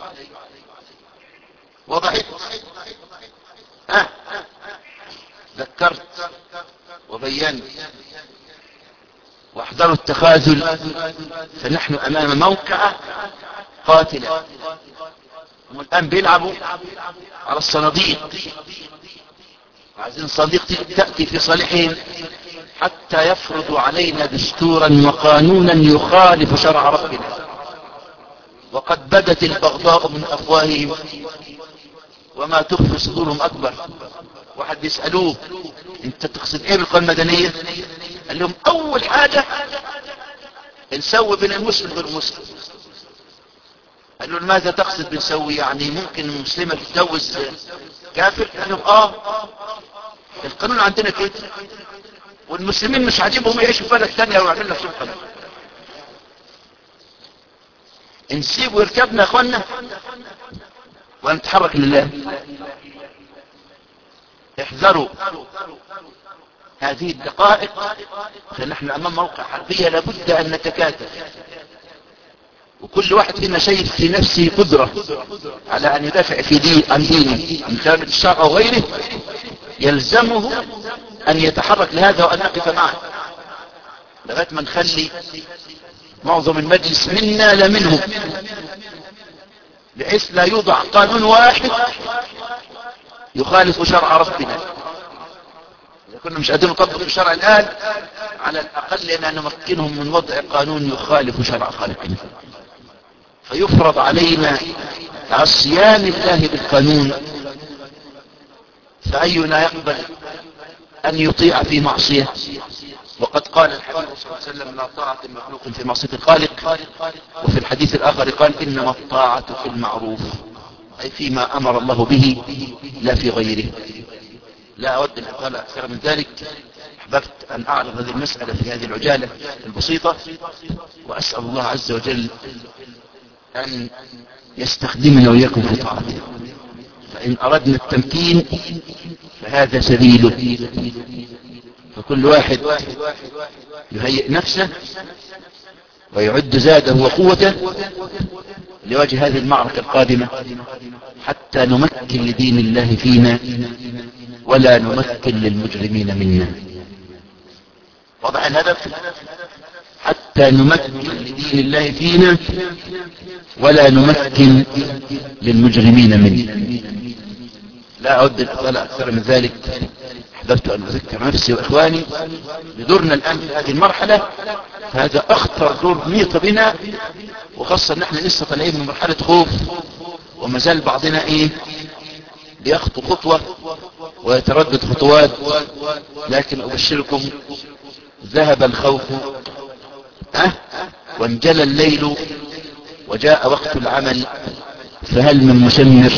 وضحت ها ذكرت وبينت واحذروا التخاذل فنحن امام موقع قاتلة هم الان بيلعبوا على الصناديق عايزين صديق تأتي في صالحهم حتى يفرضوا علينا دستورا وقانونا يخالف شرع ربنا وقد بدت البغضاء من أفواههم وما تخفي صدورهم أكبر واحد بيسألوه انت تقصد ايه بالقوى المدنية قال لهم اول حاجة نسوي بين المسلم والمسلم قالوا له ماذا تقصد بنسوي يعني ممكن مسلمة تتجوز كافر قال لهم اه القانون عندنا كده والمسلمين مش عاجبهم يعيشوا في بلد ثانيه ويعملوا نفسهم قانون نسيب ويركبنا يا اخوانا ونتحرك لله احذروا هذه الدقائق فنحن امام موقع حربية لابد ان نتكاتف وكل واحد فينا شايف في نفسه قدرة على ان يدافع في دين عن دينه من خلال الشرع او غيره يلزمه ان يتحرك لهذا وان نقف معه لغاية ما نخلي معظم المجلس منا لا منهم بحيث لا يوضع قانون واحد يخالف شرع ربنا إذا كنا مش قادرين نطبق الشرع الآن على الأقل أن نمكنهم من وضع قانون يخالف شرع خالقنا فيفرض علينا عصيان الله بالقانون فأينا يقبل أن يطيع في معصية وقد قال الحبيب صلى الله عليه وسلم لا طاعة مخلوق في معصية الخالق وفي الحديث الآخر قال إنما الطاعة في المعروف أي فيما أمر الله به لا في غيره لا أود أن أقال أكثر من ذلك أحببت أن أعرض هذه المسألة في هذه العجالة البسيطة وأسأل الله عز وجل أن يستخدمنا وإياكم في طاعته فإن أردنا التمكين فهذا سبيله فكل واحد يهيئ نفسه ويعد زاده وقوته لوجه هذه المعركة القادمة حتى نمكن لدين الله فينا ولا نمكن للمجرمين منا وضع الهدف حتى نمكن لدين الله فينا ولا نمكن للمجرمين منا لا أود الإطلاع أكثر من ذلك أحببت أن أذكر نفسي وإخواني بدورنا الآن في هذه المرحلة هذا أخطر دور ميط بنا وخاصة نحن لسه طالعين من مرحلة خوف وما زال بعضنا إيه بيخطو خطوة ويتردد خطوات لكن أبشركم ذهب الخوف أه؟ وانجلى الليل وجاء وقت العمل فهل من مشمر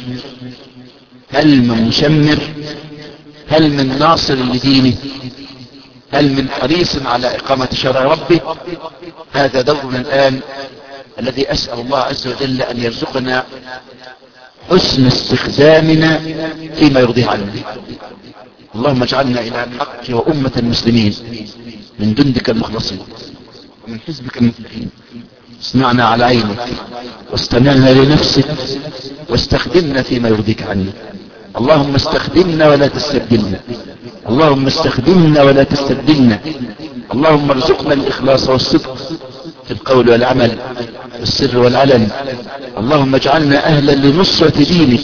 هل من مشمر هل من ناصر لدينه هل من حريص على إقامة شرع ربه هذا دورنا الآن الذي أسأل الله عز وجل أن يرزقنا حسن استخدامنا فيما يرضيه عنه اللهم اجعلنا إلى الحق وأمة المسلمين من جندك المخلصين ومن حزبك المفلحين اصنعنا على عينك واستنعنا لنفسك واستخدمنا فيما يرضيك عنك اللهم استخدمنا ولا تستبدلنا اللهم استخدمنا ولا تستبدلنا اللهم ارزقنا الإخلاص والصدق في القول والعمل والسر والعلن اللهم اجعلنا أهلا لنصرة دينك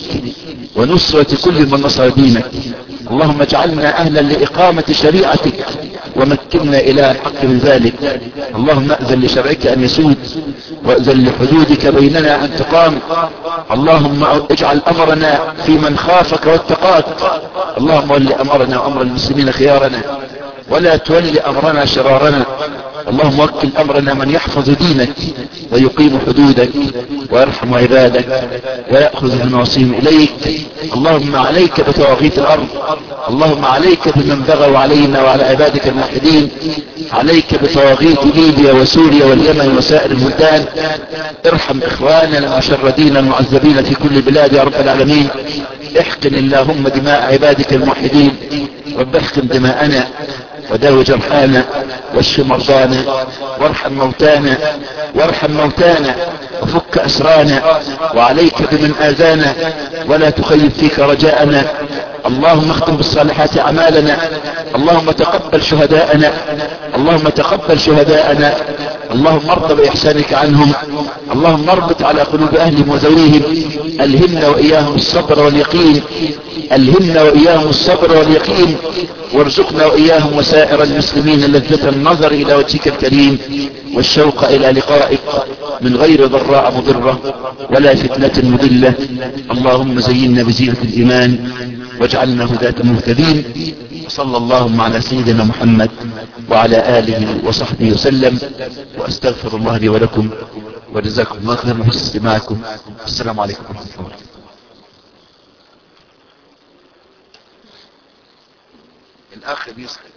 ونصرة كل من نصر دينك اللهم اجعلنا أهلا لإقامة شريعتك ومكننا إلى الحق من ذلك اللهم أذن لشرعك أن يسود وأذن لحدودك بيننا أن تقام اللهم اجعل أمرنا في من خافك واتقاك اللهم ول أمرنا وأمر المسلمين خيارنا ولا تولي أمرنا شرارنا اللهم وكل أمرنا من يحفظ دينك ويقيم حدودك ويرحم عبادك ويأخذ بنواصيهم إليك اللهم عليك بتواغيت الأرض اللهم عليك بمن بغوا علينا وعلى عبادك الموحدين عليك بتواغيت ليبيا وسوريا واليمن وسائر البلدان ارحم إخواننا المشردين المعذبين في كل البلاد يا رب العالمين احقن اللهم دماء عبادك الموحدين رب احقن دماءنا وداوي جرحانا واشف مرضانا وارحم موتانا وارحم موتانا وفك أسرانا وعليك بمن آذانا ولا تخيب فيك رجاءنا اللهم اختم بالصالحات أعمالنا اللهم تقبل شهداءنا اللهم تقبل شهداءنا اللهم ارض بإحسانك عنهم اللهم اربط على قلوب أهلهم وذويهم ألهمنا وإياهم الصبر واليقين ألهمنا وإياهم الصبر واليقين وارزقنا وإياهم وسائر المسلمين لذة النظر إلى وجهك الكريم والشوق إلى لقائك من غير ضراء مضرة ولا فتنة مضلة اللهم زينا بزينة الإيمان واجعلنا هداة مهتدين صلى اللهم على سيدنا محمد وعلى آله وصحبه وسلم وأستغفر الله لي ولكم وجزاكم الله خيرا حسن استماعكم السلام عليكم ورحمة الله وبركاته الأخ بيسأل